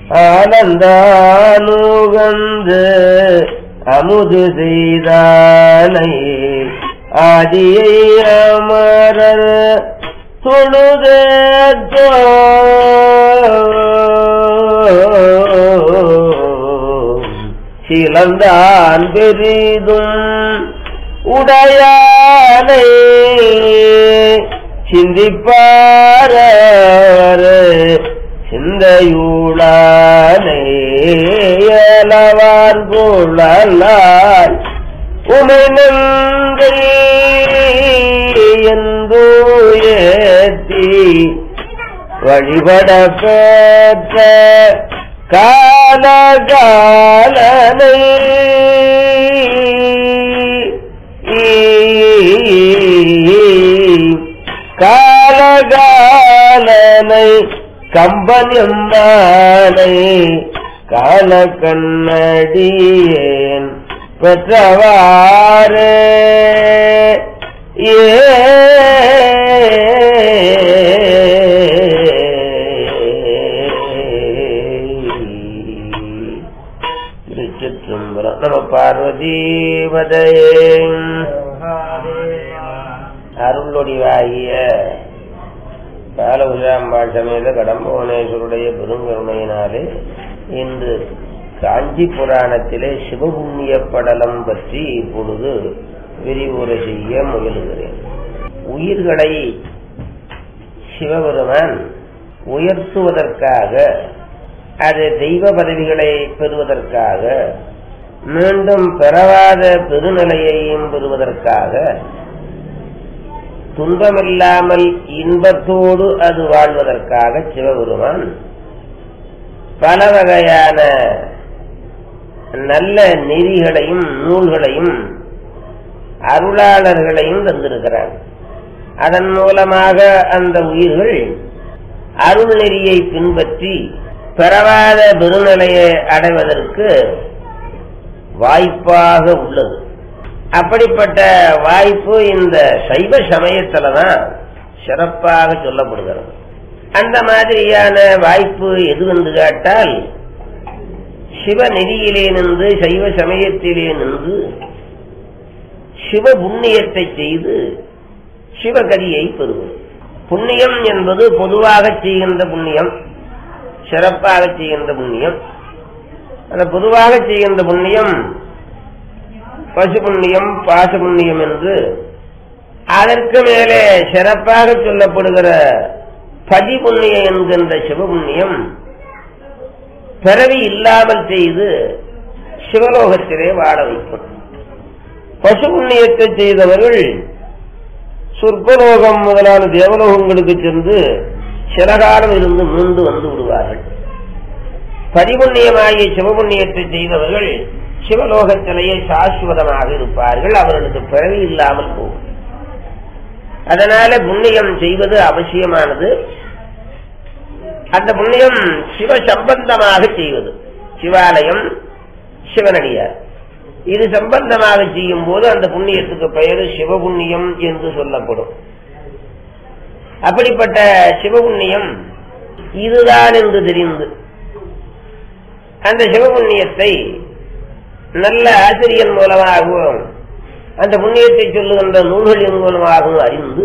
ஆனந்தானுகந்து அமுது செய்தானை ஆதியை அமரர் தொழுதோ சிலந்தான் பெரிதும் உடையானை சிந்திப்பார சிந்தையுளானை ஏலவான் போலால் உமை நங்கை என்போ ஏத்தி வழிபட பெற்ற காலகாலனை காலகாலனை கம்பனியம்பானை கால கண்ணடியேன் பெற்றவாறு ஏ திருச்சிற்றம்பலம் நம பார்வதி மதையே அருளொடிவாகிய கால உஜாம்பாள் சமேத கடம்பவனேஸ்வருடைய பெருங்கருணையினாலே இன்று காஞ்சி புராணத்திலே சிவபுண்ணிய படலம் பற்றி இப்பொழுது விரிவுரை செய்ய முயலுகிறேன் உயிர்களை சிவபெருமான் உயர்த்துவதற்காக அது தெய்வ பதவிகளை பெறுவதற்காக மீண்டும் பெறவாத பெருநிலையையும் பெறுவதற்காக துன்பமில்லாமல் இன்பத்தோடு அது வாழ்வதற்காக சிவபெருமான் பல வகையான நல்ல நெறிகளையும் நூல்களையும் அருளாளர்களையும் தந்திருக்கிறார் அதன் மூலமாக அந்த உயிர்கள் அருள் நெறியை பின்பற்றி பெறவாத பெருநிலையை அடைவதற்கு வாய்ப்பாக உள்ளது அப்படிப்பட்ட வாய்ப்பு இந்த சைவ சமயத்துல தான் சிறப்பாக சொல்லப்படுகிறது அந்த மாதிரியான வாய்ப்பு எது என்று கேட்டால் சிவ நெறியிலே நின்று சைவ சமயத்திலே நின்று சிவ புண்ணியத்தை செய்து சிவகதியை பெறுவது புண்ணியம் என்பது பொதுவாக செய்கின்ற புண்ணியம் சிறப்பாக செய்கின்ற புண்ணியம் அந்த பொதுவாக செய்கின்ற புண்ணியம் பசு புண்ணியம் பாச புண்ணியம் என்று அதற்கு மேலே சிறப்பாக சொல்லப்படுகிற பதி புண்ணியம் என்கின்ற சிவபுண்ணியம் பிறவி இல்லாமல் செய்து சிவலோகத்திலே வாழ வைக்கும் பசு புண்ணியத்தை செய்தவர்கள் சொர்க்கலோகம் முதலான தேவலோகங்களுக்கு சென்று சில காலம் இருந்து மீண்டு வந்து விடுவார்கள் பதிபுண்ணியமாகிய சிவபுண்ணியத்தை செய்தவர்கள் சிவலோகத்திலேயே சாஸ்வதமாக இருப்பார்கள் அவர்களுக்கு பிறவி இல்லாமல் போகும் அதனால புண்ணியம் செய்வது அவசியமானது அந்த புண்ணியம் சிவ சம்பந்தமாக செய்வது சிவாலயம் சிவனடியார் இது சம்பந்தமாக செய்யும் போது அந்த புண்ணியத்துக்கு பெயர் சிவபுண்ணியம் என்று சொல்லப்படும் அப்படிப்பட்ட சிவபுண்ணியம் இதுதான் என்று தெரிந்து அந்த சிவபுண்ணியத்தை நல்ல ஆசிரியன் மூலமாகவும் அந்த புண்ணியத்தை சொல்லுகின்ற நூல்களின் மூலமாகவும் அறிந்து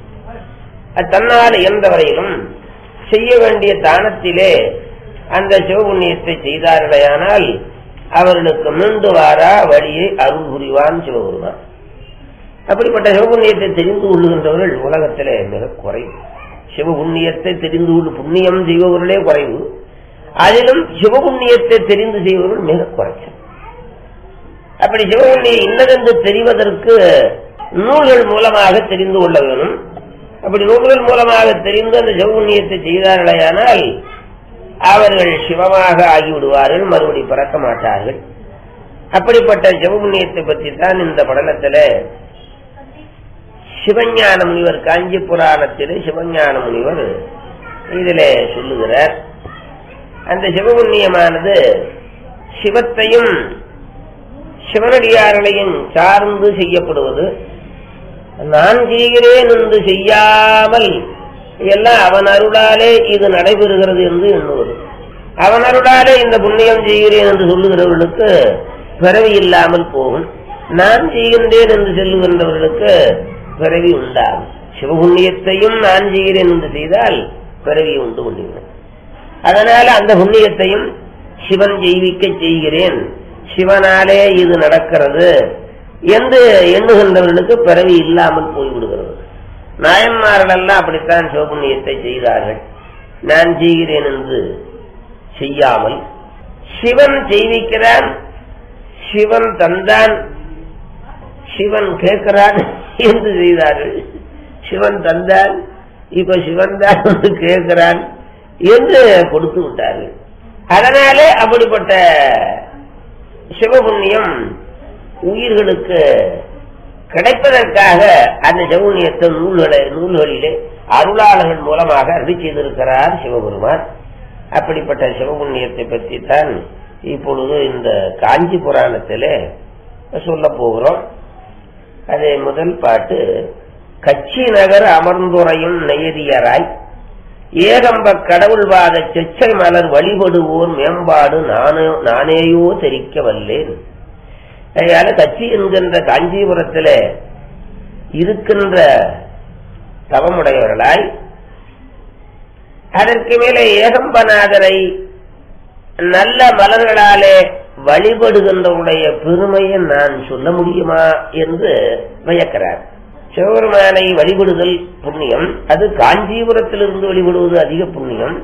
தன்னால் எந்த வரையிலும் செய்ய வேண்டிய தானத்திலே அந்த சிவபுண்ணியத்தை செய்தார்களேயானால் அவர்களுக்கு மீண்டு வாரா வழியை அருள் புரிவான் சிவபெருமான் அப்படிப்பட்ட சிவபுண்ணியத்தை தெரிந்து கொள்ளுகின்றவர்கள் உலகத்திலே மிக குறைவு சிவபுண்ணியத்தை தெரிந்து கொள்ளு புண்ணியம் செய்பவர்களே குறைவு அதிலும் சிவபுண்ணியத்தை தெரிந்து செய்பவர்கள் மிக குறைச்சல் அப்படி சிவபுண்ணியம் இன்னதென்று தெரிவதற்கு நூல்கள் மூலமாக தெரிந்து கொள்ள வேணும் அப்படி நூல்கள் மூலமாக தெரிந்து அந்த சிவபுண்ணியத்தை செய்தார்களேயானால் அவர்கள் சிவமாக ஆகிவிடுவார்கள் மறுபடி பிறக்க மாட்டார்கள் அப்படிப்பட்ட சிவபுண்ணியத்தை பற்றி தான் இந்த படலத்தில் சிவஞான முனிவர் காஞ்சி புராணத்திலே சிவஞான முனிவர் இதிலே சொல்லுகிறார் அந்த சிவபுண்ணியமானது சிவத்தையும் சிவனடியார்களையும் சார்ந்து செய்யப்படுவது நான் செய்கிறேன் என்று செய்யாமல் எல்லாம் அவன் அருளாலே இது நடைபெறுகிறது என்று எண்ணுவது அவனருடாலே இந்த புண்ணியம் செய்கிறேன் என்று சொல்லுகிறவர்களுக்கு பிறவி இல்லாமல் போகும் நான் செய்கின்றேன் என்று சொல்லுகின்றவர்களுக்கு பிறவி உண்டாகும் சிவபுண்ணியத்தையும் நான் செய்கிறேன் என்று செய்தால் பிறவி உண்டு கொண்டிருக்கிறேன் அதனால அந்த புண்ணியத்தையும் சிவன் ஜெய்விக்க செய்கிறேன் சிவனாலே இது நடக்கிறது என்று எண்ணுகின்றவர்களுக்கு பிறவி இல்லாமல் போய்விடுகிறது நாயன்மார்களெல்லாம் அப்படித்தான் சிவபுண்ணியத்தை செய்தார்கள் நான் செய்கிறேன் என்று செய்யாமல் சிவன் செய்விக்கிறான் சிவன் தந்தான் சிவன் கேட்கிறான் என்று செய்தார்கள் சிவன் தந்தான் இப்ப சிவன் தான் வந்து கேட்கிறான் என்று கொடுத்து விட்டார்கள் அதனாலே அப்படிப்பட்ட சிவபுண்ணியம் உயிர்களுக்கு கிடைப்பதற்காக அந்த சிவபுண்ணியத்தை நூல்களை நூல்களிலே அருளாளர்கள் மூலமாக அருளி செய்திருக்கிறார் சிவபெருமான் அப்படிப்பட்ட சிவபுண்ணியத்தை பற்றி தான் இப்பொழுது இந்த காஞ்சி புராணத்திலே சொல்ல போகிறோம் அதே முதல் பாட்டு கட்சி நகர் அமர்ந்துரையும் நெய்தியராய் ஏகம்ப கடவுள்வாத செச்சை மலர் வழிபடுவோர் மேம்பாடு நானே நானேயோ தெரிக்க வல்லேன் அதனால கட்சி என்கின்ற காஞ்சிபுரத்தில் இருக்கின்ற தவமுடையவர்களாய் அதற்கு மேலே ஏகம்பநாதரை நல்ல மலர்களாலே வழிபடுகின்றவருடைய பெருமையை நான் சொல்ல முடியுமா என்று வியக்கிறார் சிவபெருமானை வழிபடுதல் புண்ணியம் அது காஞ்சிபுரத்திலிருந்து வழிபடுவது அதிக புண்ணியம்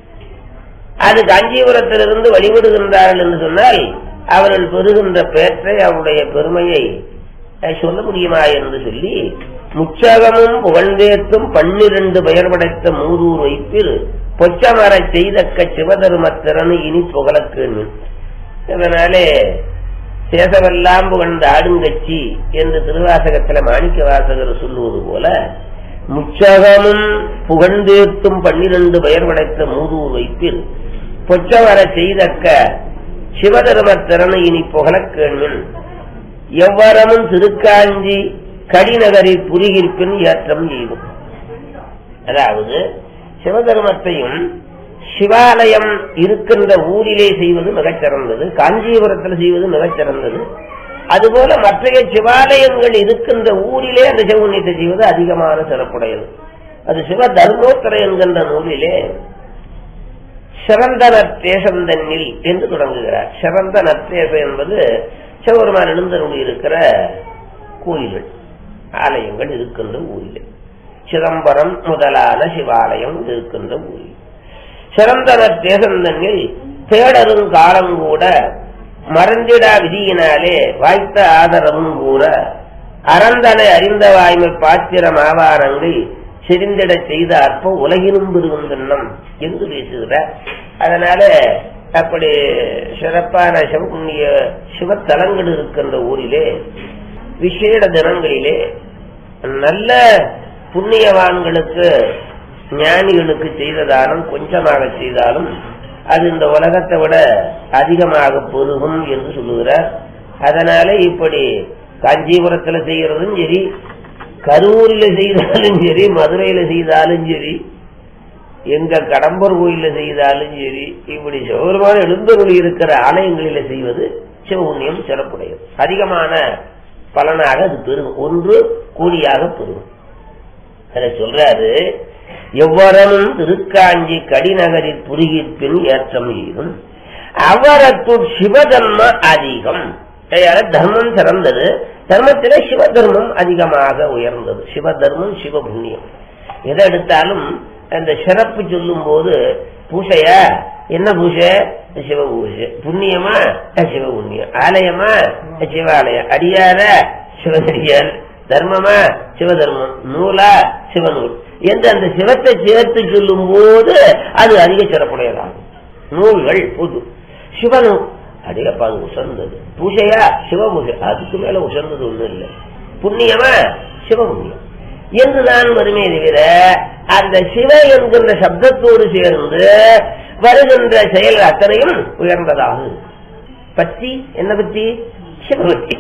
அது காஞ்சிபுரத்திலிருந்து வழிபடுகின்றார்கள் என்று சொன்னால் அவர்கள் பெறுகின்ற பேற்றை அவருடைய பெருமையை சொல்ல முடியுமா என்று சொல்லி முச்சகமும் புகழ்ந்தேத்தும் பன்னிரண்டு பெயர் படைத்த மூதூர் வைப்பில் பொச்சமர செய்தக்க சிவதர்மத்திறன் இனி புகழக்கு இதனாலே சேசவெல்லாம் புகழ்ந்த ஆடுங்கட்சி என்று திருவாசகத்துல மாணிக்க வாசகர் சொல்லுவது போல முச்சகமும் புகழ்ந்தேத்தும் பன்னிரண்டு பெயர் படைத்த மூதூர் வைப்பில் பொச்சமர செய்தக்க சிவதர்மத்திறன் இனி புகழ கேள்வின் எவ்வரமும் திருக்காஞ்சி கடிநகரில் புரிகிற்பின் ஏற்றம் செய்யும் அதாவது சிவதர்மத்தையும் சிவாலயம் இருக்கின்ற ஊரிலே செய்வது மிகச்சிறந்தது காஞ்சிபுரத்தில் செய்வது மிகச்சிறந்தது அதுபோல மற்றைய சிவாலயங்கள் இருக்கின்ற ஊரிலே அந்த சிவபுண்ணியத்தை செய்வது அதிகமான சிறப்புடையது அது சிவ தர்மோத்தர என்கின்ற நூலிலே சிறந்த நத்தேசந்தன்னில் என்று தொடங்குகிறார் சிறந்த நத்தேசம் என்பது சிவபெருமான் எழுந்தருள் இருக்கிற கோயில்கள் ஆலயங்கள் இருக்கின்ற ஊரில் சிதம்பரம் முதலான சிவாலயம் இருக்கின்ற ஊரில் சிறந்த நத்தேசந்தன்னில் தேடரும் காலம் கூட மறந்திடா விதியினாலே வாய்த்த ஆதரவும் கூட அறந்தனை அறிந்த வாய்மை பாத்திரம் ஆவாரங்கள் செறிந்திட செய்த அற்பம் உலகினும் பெருகுந்தன்னம் என்று பேசுகிறார் அதனால அப்படி சிறப்பான சிவபுண்ணிய சிவத்தலங்கள் இருக்கின்ற ஊரிலே விசேட தினங்களிலே நல்ல புண்ணியவான்களுக்கு ஞானிகளுக்கு செய்த தானம் கொஞ்சமாக செய்தாலும் அது இந்த உலகத்தை விட அதிகமாக பெருகும் என்று சொல்லுகிறார் அதனால இப்படி காஞ்சிபுரத்துல செய்யறதும் சரி கரூரில் செய்தாலும் சரி மதுரையில செய்தாலும் சரி எங்க கடம்பூர் கோயில செய்தாலும் சரி இப்படி சிவபெருமான எழுந்தருளி இருக்கிற ஆலயங்களில செய்வது சிவபுண்ணியம் சிறப்புடையது அதிகமான பலனாக அது பெருகும் ஒன்று கூலியாக பெருகும் அதை சொல்றாரு எவ்வரனும் திருக்காஞ்சி கடிநகரில் புரிகிற்பின் ஏற்றம் எய்தும் அவரத்துள் சிவதர்ம அதிகம் தர்மம் சிறந்தது தர்மத்திலே சிவதர்மம் அதிகமாக உயர்ந்தது சிவதர்மம் சிவபுண்ணியம் எதை எடுத்தாலும் அந்த சிறப்பு சொல்லும் போது பூசையா என்ன பூசை சிவ பூசை புண்ணியமா சிவ புண்ணியம் ஆலயமா சிவாலயம் அடியார சிவனடியார் தர்மமா சிவதர்மம் நூலா சிவநூல் என்று அந்த சிவத்தை சேர்த்து சொல்லும் போது அது அதிக சிறப்புடையதாகும் நூல்கள் புது சிவனூல் அதிகப்பா அது உசர்ந்தது பூஜையா சிவபூஜை அதுக்கு மேல உசர்ந்தது ஒண்ணும் இல்லை புண்ணியமா சிவபுண்ணியம் என்றுதான் வருமே தவிர அந்த சிவ என்கின்ற சப்தத்தோடு சேர்ந்து வருகின்ற செயல் அத்தனையும் உயர்ந்ததாகும் பத்தி என்ன பத்தி சிவபக்தி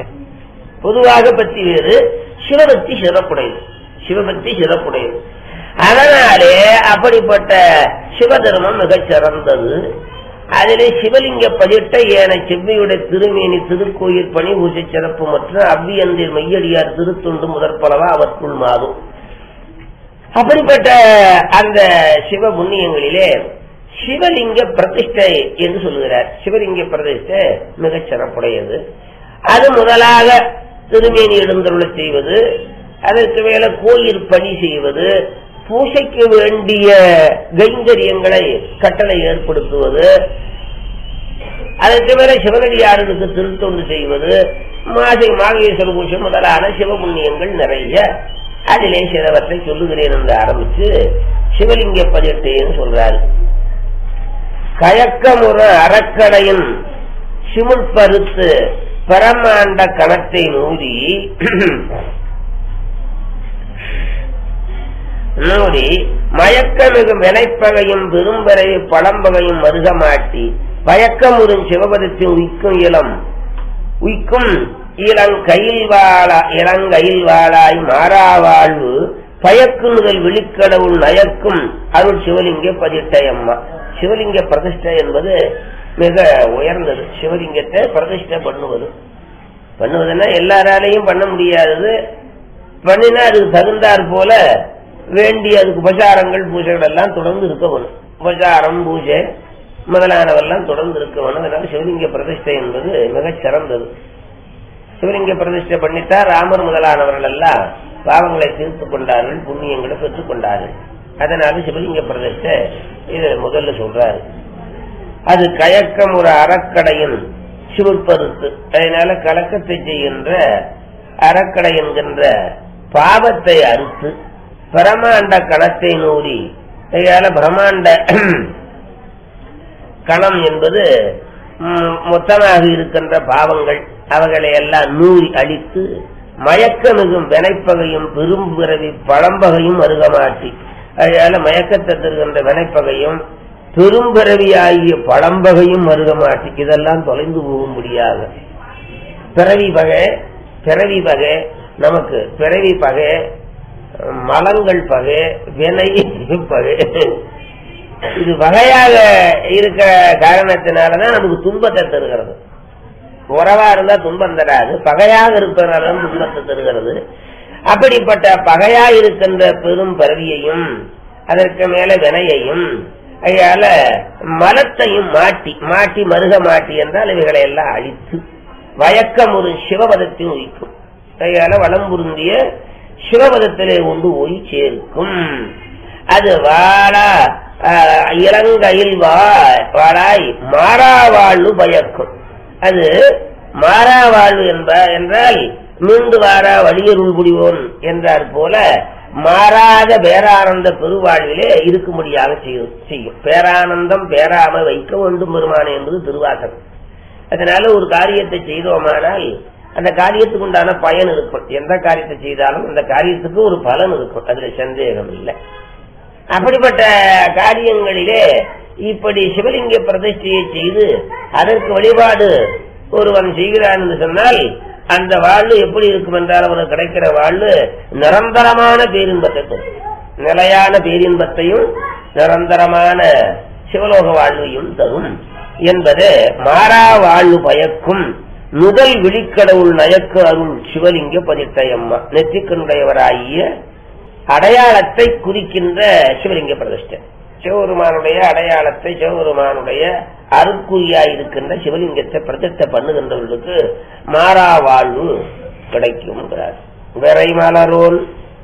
பொதுவாக பத்தி வேறு சிவபக்தி சிறப்புடையது சிவபக்தி சிறப்புடையது அதனாலே அப்படிப்பட்ட சிவதர்மம் மிகச் சிறந்தது அதிலே சிவலிங்க பதிட்ட ஏன செவ்வியுடைய திருமேனி திருக்கோயில் பணி பூஜை சிறப்பு மற்றும் அவ்வியந்தில் மையடியார் திருத்துண்டு முதற்பலவா அவற்றுள் மாதும் அப்படிப்பட்ட அந்த சிவ புண்ணியங்களிலே சிவலிங்க பிரதிஷ்டை என்று சொல்லுகிறார் சிவலிங்க பிரதிஷ்டை மிகச் சிறப்புடையது அது முதலாக திருமேனி எழுந்தருள செய்வது அதற்கு மேல கோயில் பணி செய்வது பூசைக்கு வேண்டிய கைங்கரியங்களை கட்டளை ஏற்படுத்துவது அதற்கு மேல சிவனடியாருக்கு திருத்தொண்டு செய்வது மாசி மாகேஸ்வர பூஜை முதலான சிவபுண்ணியங்கள் நிறைய அதிலே சிலவற்றை சொல்லுகிறேன் என்று ஆரம்பிச்சு சிவலிங்க பதிட்டேன்னு சொல்றாரு கயக்கமுற அறக்கடையின் சிமுழ்பருத்து பரமாண்ட கணத்தை நூறி நூறி மயக்கமிகு வினைப்பகையும் பெரும்பறை பழம்பகையும் மருகமாட்டி பயக்கமுறும் சிவபதத்தின் உய்க்கும் இளம் உய்க்கும் இளங்கையில் வாழா இளங்கையில் வாழாய் மாறா வாழ்வு பயக்குமுதல் விழிக்கடவுள் நயக்கும் அருள் சிவலிங்க பதிட்டையம்மா சிவலிங்க பிரதிஷ்டை என்பது மிக உயர்ந்தது சிவலிங்கத்தை பிரதிஷ்டை பண்ணுவது பண்ணுவதுன்னா எல்லாராலையும் பண்ண முடியாதது பண்ணினா அதுக்கு தகுந்தாற் போல வேண்டிய அதுக்கு உபசாரங்கள் பூஜைகள் எல்லாம் தொடர்ந்து இருக்க வேணும் உபசாரம் பூஜை முதலானவெல்லாம் தொடர்ந்து இருக்க வேணும் அதனால சிவலிங்க பிரதிஷ்டை என்பது மிகச் சிறந்தது சிவலிங்க பிரதிஷ்டை பண்ணித்தா ராமர் முதலானவர்கள் எல்லாம் பாவங்களை தீர்த்து கொண்டார்கள் புண்ணியங்களை பெற்றுக் கொண்டார்கள் அதனால சிவலிங்க பிரதிஷ்டை இது முதல்ல சொல்றாரு அது கயக்கம் ஒரு அறக்கடையின் சிவப்பருத்து அதனால கலக்கத்தை செய்கின்ற அறக்கடை என்கின்ற பாவத்தை அறுத்து பிரமாண்ட கணத்தை நூறி அதனால பிரம்மாண்ட கணம் என்பது ம், மொத்தமாக இருக்கின்ற பாவங்கள் அவைகளை எல்லாம் நூறி அழித்து மயக்கமிகும் வினைப்பகையும் பெரும்பிறவி பழம்பகையும் அருகமாட்டி அதனால மயக்கத்தை தருகின்ற வினைப்பகையும் பெரும்பிறவியாகிய பழம்பகையும் அருகமாட்டி இதெல்லாம் தொலைந்து போகும்படியாக பிறவி பகை பிறவி பகை நமக்கு பிறவி பகை மலங்கள் பகை வினை பகை இது வகையாக இருக்கிற காரணத்தினாலதான் நமக்கு துன்பத்தை தருகிறது உறவா இருந்தா துன்பம் தராது பகையாக இருப்பதனால துன்பத்தை தருகிறது அப்படிப்பட்ட பகையா இருக்கின்ற பெரும் பரவியையும் அதற்கு மேல வினையையும் அதனால மலத்தையும் மாட்டி மாட்டி மருக மாட்டி என்றால் இவைகளை எல்லாம் அழித்து வயக்கம் ஒரு சிவபதத்தின் உயிக்கும் அதனால வளம் பொருந்திய சிவபதத்திலே கொண்டு போய் சேர்க்கும் அது வாழா ஆஹ், இளங்கையில் வா- வாழாய் மாறா வாழ்வு பயக்கும் அது மாறா வாழ்வு என்ப என்றால் மீண்டு வாரா வழியருள் புரிவோன் என்றார் போல மாறாத பேரானந்த பெருவாழ்விலே இருக்கும்படியாக செய்யும் செய்யும் பேரானந்தம் பேராம வைக்க வேண்டும் பெருமானே என்பது திருவாசகம் அதனால ஒரு காரியத்தை செய்தோமானால் அந்த காரியத்துக்கு உண்டான பயன் இருக்கும் எந்த காரியத்தை செய்தாலும் அந்த காரியத்துக்கு ஒரு பலன் இருக்கும் அதுல சந்தேகம் இல்லை அப்படிப்பட்ட காரியங்களிலே இப்படி சிவலிங்க பிரதிஷ்டையை செய்து அதற்கு வழிபாடு ஒருவன் செய்கிறான் என்று சொன்னால் அந்த வாழ்வு எப்படி இருக்கும் என்றால் அவனுக்கு கிடைக்கிற வாழ்வு நிரந்தரமான பேரின்பத்தை தரும் நிலையான பேரின்பத்தையும் நிரந்தரமான சிவலோக வாழ்வையும் தரும் என்பது மாறா வாழ்வு பயக்கும் முதல் விழிக்கடவுள் நயக்கு அருள் சிவலிங்க பதிட்டையம்மா நெற்றிக்கனுடையவராகிய அடையாளத்தை குறிக்கின்ற சிவலிங்க பிரதிஷ்டை சிவபெருமானுடைய அடையாளத்தை சிவபெருமானுடைய அருக்குறியாய் இருக்கின்ற சிவலிங்கத்தை பிரதிஷ்டை பண்ணுகின்றவர்களுக்கு மாறா வாழ்வு கிடைக்கும் விரை மலரோன்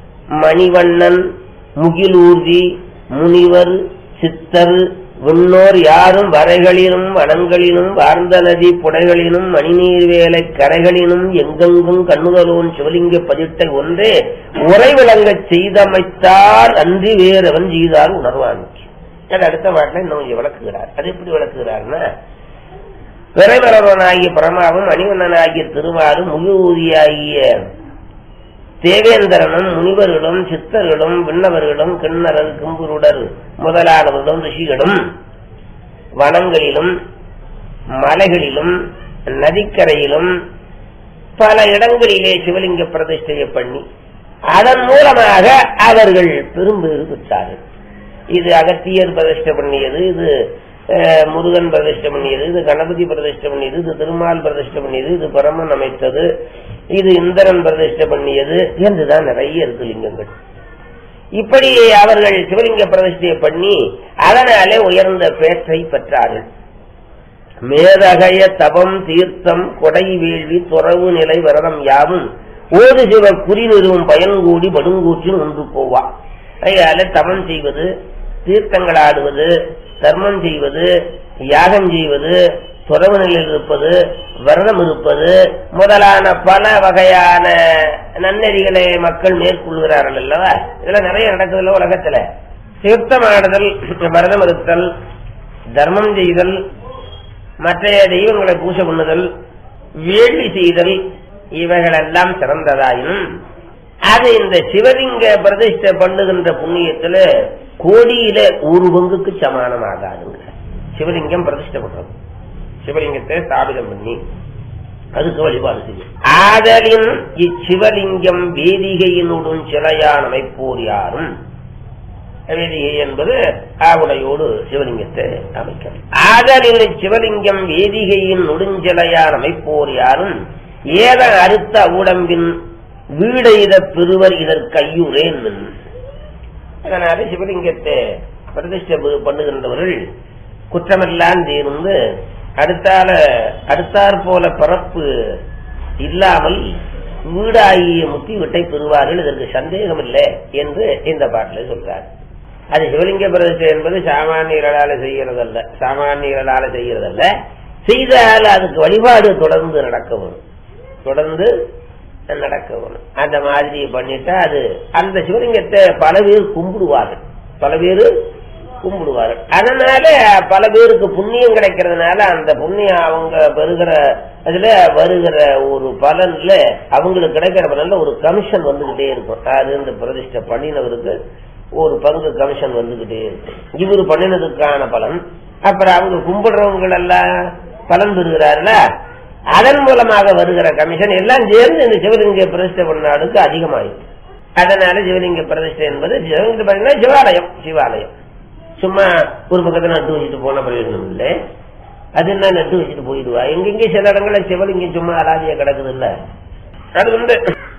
மணிவண்ணன் முகிலூர்தி முனிவர் சித்தர் விண்ணோர் யாரும் வரைகளிலும் வனங்களிலும் வார்ந்த நதி புடைகளிலும் மணிநீர் வேலை கரைகளிலும் எங்கெங்கும் கண்ணுதலோன் சிவலிங்க பதிட்டை ஒன்றே உரை விளங்கச் செய்தமைத்தார் அன்றி வேறவன் செய்தார் உணர்வான் அது அடுத்த பாட்டில் இன்னும் கொஞ்சம் விளக்குகிறார் அது எப்படி விளக்குகிறார்னா விரைவரவனாகிய பரமாவும் மணிவண்ணனாகிய திருமாலும் முழுவூதியாகிய தேவேந்திரனும் முனிவர்களும் சித்தர்களும் விண்ணவர்களும் கிண்ணறர் கும்புருடர் முதலானவர்களும் ரிஷிகளும் வனங்களிலும் மலைகளிலும் நதிக்கரையிலும் பல இடங்களிலே சிவலிங்க பிரதிஷ்டையை பண்ணி அதன் மூலமாக அவர்கள் பெரும்பேறு பெற்றார்கள் இது அகத்தியர் பிரதிஷ்டை பண்ணியது இது அஹ், முருகன் பிரதிஷ்டை பண்ணியது இது கணபதி பிரதிஷ்டை பண்ணியது இது திருமால் பிரதிஷ்டை பண்ணியது இது பரமன் அமைத்தது இது இந்திரன் பிரதிஷ்டை பண்ணியது என்றுதான் நிறைய இருக்கு லிங்கங்கள் இப்படி அவர்கள் சிவலிங்க பிரதிஷ்டையை பண்ணி அதனாலே உயர்ந்த பேற்றை பெற்றார்கள் மேதகைய தபம் தீர்த்தம் கொடை வேள்வி துறவு நிலை வரதம் யாவும் ஓது சிவ குறி நிறுவும் பயன்கூடி படுங்கூற்றின் ஒன்று போவா அதனால தவம் செய்வது தீர்த்தங்கள் ஆடுவது தர்மம் செய்வது யாகம் செய்வது துறவு நிலையில் இருப்பது விரதம் இருப்பது முதலான பல வகையான நன்னெறிகளை மக்கள் மேற்கொள்கிறார்கள் அல்லவா இதெல்லாம் நிறைய நடக்குதுல்ல உலகத்துல தீர்த்தமாடுதல் விரதம் இருத்தல் தர்மம் செய்தல் மற்ற தெய்வங்களை பூஜை பண்ணுதல் வேள்வி செய்தல் இவைகளெல்லாம் சிறந்ததாயினும் அது இந்த சிவலிங்க பிரதிஷ்டை பண்ணுகின்ற புண்ணியத்துல கோடியில ஒரு பங்குக்கு சமானமாகாதுங்க சிவலிங்கம் பிரதிஷ்டை பண்றது சிவலிங்கத்தை ஸ்தாபிதம் பண்ணி அதுக்கு வழிபாடு செய்யும் ஆதலின் இச்சிவலிங்கம் வேதிகையினுடன் சிலையான் அமைப்போர் யாரும் வேதிகை என்பது ஆவுடையோடு சிவலிங்கத்தை அமைக்கிறது ஆதலில் சிவலிங்கம் வேதிகையின் நுடுஞ்சலையார் அமைப்போர் யாரும் ஏத அறுத்த உடம்பின் வீடெய்த பெறுவர் இதற்கு ஐயுரேன் அதனால சிவலிங்கத்தை பிரதிஷ்டை பு- பண்ணுகின்றவர்கள் குற்றமெல்லாம் தீர்ந்து அடுத்தால அடுத்தாற் போல பிறப்பு இல்லாமல் வீடாகிய முத்தி விட்டை பெறுவார்கள் இதற்கு சந்தேகம் இல்லை என்று இந்த பாட்டில் சொல்றார் அது சிவலிங்க பிரதிஷ்டை என்பது சாமானியர்களால செய்யறதல்ல சாமானியர்களால செய்யறதல்ல செய்தால் அதுக்கு வழிபாடு தொடர்ந்து நடக்க வரும் தொடர்ந்து நடக்க வரும் அந்த மாதிரி பண்ணிட்டா அது அந்த சிவலிங்கத்தை பல பேர் கும்பிடுவார்கள் பல பேர் கும்பிடுவார்கள் அதனால பல பேருக்கு புண்ணியம் கிடைக்கிறதுனால அந்த புண்ணியம் அவங்க பெறுகிற அதுல வருகிற ஒரு பலன்ல அவங்களுக்கு கிடைக்கிற பலன்ல ஒரு கமிஷன் வந்துகிட்டே இருக்கும் அது இந்த பிரதிஷ்டை பண்ணினவருக்கு ஒரு பங்கு கமிஷன் வந்துகிட்டே இருக்கும் இவரு பண்ணினதுக்கான பலன் அப்புறம் அவங்க கும்பிடுறவங்க எல்லாம் பலன் பெறுகிறார்கள அதன் மூலமாக வருகிற கமிஷன் எல்லாம் சேர்ந்து இந்த சிவலிங்க பிரதிஷ்டை பண்ணாளுக்கு அதிகமாயிருக்கு அதனால சிவலிங்க பிரதிஷ்டை என்பது சிவலிங்க பார்த்தீங்கன்னா சிவாலயம் சிவாலயம் சும்மா ஒரு பக்கத்துல நட்டு வச்சுட்டு போன பிரயோஜனம் இல்லை அது என்ன நட்டு வச்சுட்டு போயிடுவா எங்கெங்க சில இடங்கள்ல சிவலிங்கம் சும்மா அலாதியா கிடக்குது இல்ல அது வந்து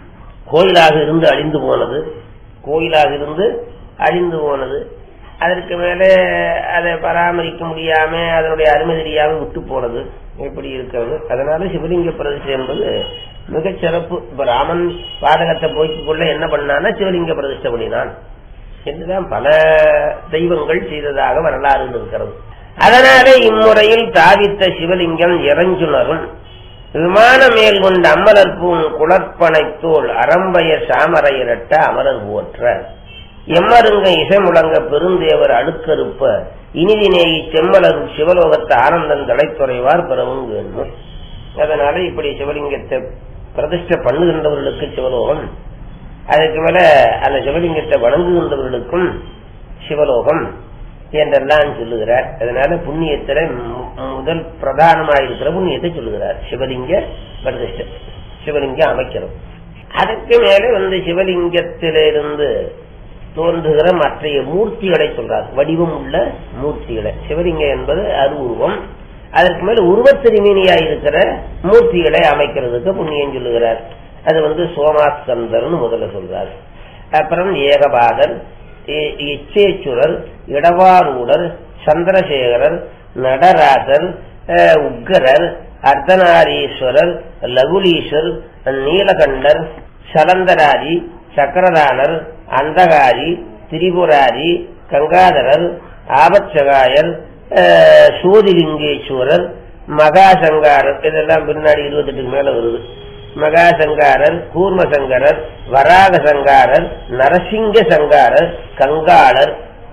கோயிலாக இருந்து அழிந்து போனது கோயிலாக இருந்து அழிந்து போனது அதற்கு மேல அதை பராமரிக்க முடியாம அதனுடைய அருமை தெரியாம விட்டு போனது இப்படி இருக்கிறது அதனால சிவலிங்க பிரதிஷ்டை என்பது மிகச் சிறப்பு இப்ப ராமன் பாதகத்தை போய்க்கு கொள்ள என்ன பண்ணான்னா சிவலிங்க பிரதிஷ்டை பண்ணினான் என்றுதான் பல தெய்வங்கள் செய்ததாக வரலாறு இருக்கிறது அதனாலே இம்முறையில் தாவித்த சிவலிங்கம் இறஞ்சுணரும் விமான மேல் கொண்ட அம்மலர்பூன் குளற்பனைத்தோல் அறம்பய சாமரையிரட்ட அமரர் போற்ற எம்மருங்க இசை முழங்க பெருந்தேவர் அழுக்கறுப்ப இனிதினேயி செம்மலர் சிவலோகத்து ஆனந்தம் தலைத்துறைவார் பிறவும் வேண்டும் அதனால இப்படி சிவலிங்கத்தை பிரதிஷ்டை பண்ணுகின்றவர்களுக்கு சிவலோகம் அதுக்கு மேல அந்த சிவலிங்கத்தை வணங்குகின்றவர்களுக்கும் சிவலோகம் என்றெல்லாம் சொல்லுகிறார் அதனால புண்ணியத்துல மு- முதல் பிரதானமாயிருக்கிற புண்ணியத்தை சொல்லுகிறார் சிவலிங்க பிரதிஷ்டை சிவலிங்கம் அமைக்கிறோம் அதுக்கு மேல வந்து சிவலிங்கத்திலிருந்து தோன்றுகிற மற்றைய மூர்த்திகளை சொல்றார் வடிவம் உள்ள மூர்த்திகளை சிவலிங்கம் என்பது அருவுருவம் அதற்கு மேல உருவத்திருமீனியாயிருக்கிற மூர்த்திகளை அமைக்கிறதுக்கு புண்ணியம் சொல்லுகிறார் அது வந்து சோமாஸ்கந்தர்னு முதல்ல சொல்றார் அப்புறம் ஏகபாதர் இ- இச்சேச்சுரர் இடவாரூடர் சந்திரசேகரர் நடராசர் அஹ், உக்கரர் அர்த்தநாரீஸ்வரர் லகுலீஸ்வர் நீலகண்டர் சலந்தராரி சக்கரதானர் அந்தகாரி திரிபுராரி கங்காதரர் ஆபத்சகாயர் அஹ், சோதிலிங்கேஸ்வரர் மகாசங்காரர் இதெல்லாம் பின்னாடி இருபத்தெட்டுக்கு மேல வருது மகாசங்காரர் கூர்மசங்கரர் வராகசங்காரர் நரசிங்க சங்காரர் கங்காளர்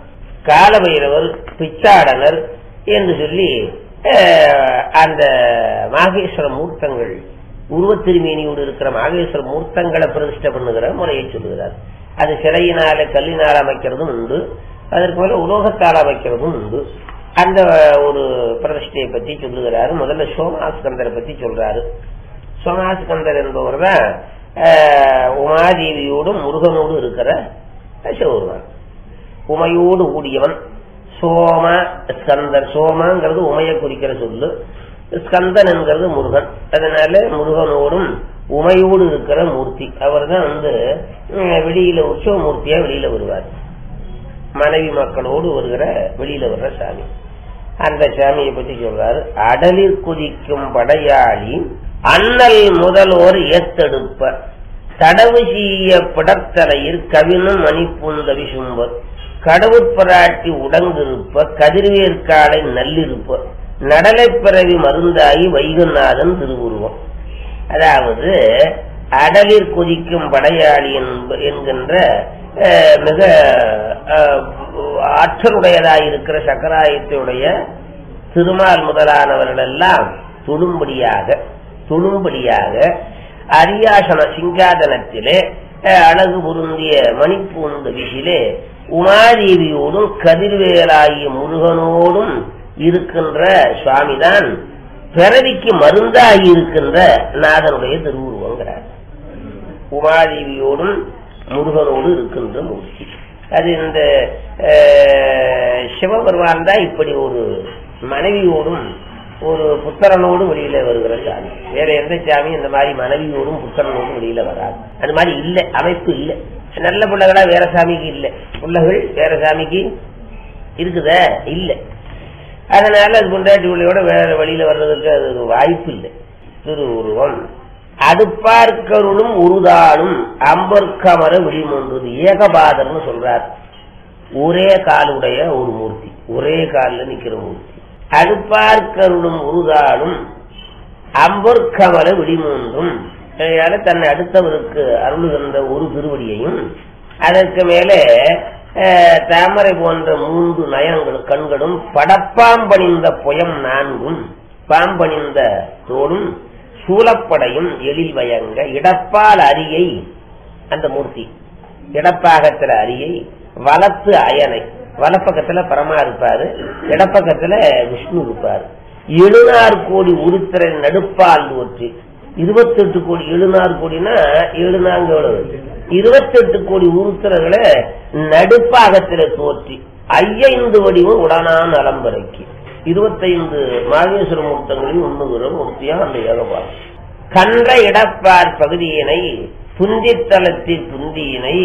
காலபைரவர் பிச்சாடனர் என்று சொல்லி அஹ், அந்த மாகேஸ்வர மூர்த்தங்கள் உருவத்திருமேனியோடு இருக்கிற மாகேஸ்வர மூர்த்தங்களை பிரதிஷ்டை பண்ணுகிற முறையை சொல்லுகிறார் அது சிலையினால கல்லினால் அமைக்கிறதும் உண்டு அதற்கு மேல உலோகத்தால் அமைக்கிறதும் உண்டு அந்த ஒரு பிரதிஷ்டையை பத்தி சொல்லுகிறாரு முதல்ல சோமாஸ்கந்தரை பத்தி சொல்றாரு சோமாஸ்கந்தர் என்பவர் தான் அஹ், உமாதேவியோடும் முருகனோடும் இருக்கிற சிவபெருமான் உமையோடு கூடியவன் சோம ஸ்கந்தர் சோமங்கிறது உமையை குறிக்கிற சொல்லு ஸ்கந்தன் என்கிறது முருகன் அதனால முருகனோடும் உமையோடு இருக்கிற மூர்த்தி அவர் தான் வந்து உம், வெளியில உற்சவ மூர்த்தியா வெளியில வருவார் மனைவி மக்களோடு வருகிற வெளியில வர்ற சாமி அந்த சாமியை பத்தி சொல்றாரு அடலில் குதிக்கும் படையாளி அண்ணல் முதல்வோர் ஏத்தெடுப்ப தடவு செய்ய பிடத்தலையில் கவினும் மணிப்புந்தவி சும்பர் கடவுட்பராட்டி உடங்கிருப்ப கதிர்வேற்காலை நல்லிருப்ப நடலைப் பிறவி மருந்தாகி வைகுநாதன் திருவுருவம் அதாவது அடலில் கொதிக்கும் படையாளி என்ப- என்கின்ற அஹ், மிக அஹ், ஆற்றலுடையதாயிருக்கிற சக்கராயத்தையுடைய திருமால் முதலானவர்கள் எல்லாம் தொழும்படியாக தொழும்படியாக அரியாசன சிங்காதனத்திலே அஹ், அழகு பொருந்திய மணிப்பூந்த விசிலே உமாதேவியோடும் கதிர்வேலாகிய முருகனோடும் இருக்கின்ற சுவாமிதான் பிறவிக்கு மருந்தாகி இருக்கின்ற நாதனுடைய திருவுருவங்கிறார் உமாதேவியோடும் முருகனோடு இருக்கின்ற மூர்த்தி அது இந்த அஹ், சிவபெருமான் தான் இப்படி ஒரு மனைவியோடும் ஒரு புத்திரனோடு வெளியில வருகிற சாமி வேற எந்த சாமி இந்த மாதிரி மனைவியோடும் புத்திரனோடும் வெளியில வராது அது மாதிரி இல்ல அமைப்பு இல்ல நல்ல பிள்ளைகளா வேற சாமிக்கு இல்ல பிள்ளைகள் வேற சாமிக்கு இருக்குதா இல்ல அதனால அது பொண்டாட்டி பிள்ளையோட வேற வழியில வர்றதுக்கு அது ஒரு வாய்ப்பு இல்லை திருவுருவம் அடுப்பார்க்கருளும் உருதாளும் அம்பர்கமர விழிமொன்றது ஏகபாதர்னு சொல்றார் ஒரே காலுடைய ஒரு மூர்த்தி ஒரே காலில் நிக்கிற மூர்த்தி அடுப்பார்க்கருளும் உருதாளும் அம்பொற்கமல விழிமூன்றும் அதனால தன்னை அடுத்தவருக்கு அருளுகின்ற ஒரு திருவடியையும் அதற்கு மேலே அஹ், தாமரை போன்ற மூன்று நயங்களும் கண்களும் படப்பாம்பணிந்த புயம் நான்கும் பாம்பணிந்த தோளும் சூலப்படையும் எழில் வயங்க இடப்பால் அரியை அந்த மூர்த்தி இடப்பாகத்துல அரியை வலத்து அயனை வலப்பக்கத்துல பரமா இருப்பாரு இடப்பக்கத்துல விஷ்ணு இருப்பாரு எழுநாறு கோடி உருத்திரை நடுப்பால் தோற்றி இருபத்தெட்டு கோடி எழுநாறு கோடினா எழுநாங்க எவ்வளவு இருபத்தெட்டு கோடி உருத்திரர்களை நடுப்பாகத்துல தோற்றி ஐயைந்து வடிவம் உடனான அலம்பரைக்கு இருபத்தைந்து மாகேஸ்வர மூர்த்தங்களில் உண்ணுகிற மூர்த்தியா அந்த ஏகபாலம் கன்ற இடப்பார் பகுதியினை புந்தித்தலத்தில் புந்தியினை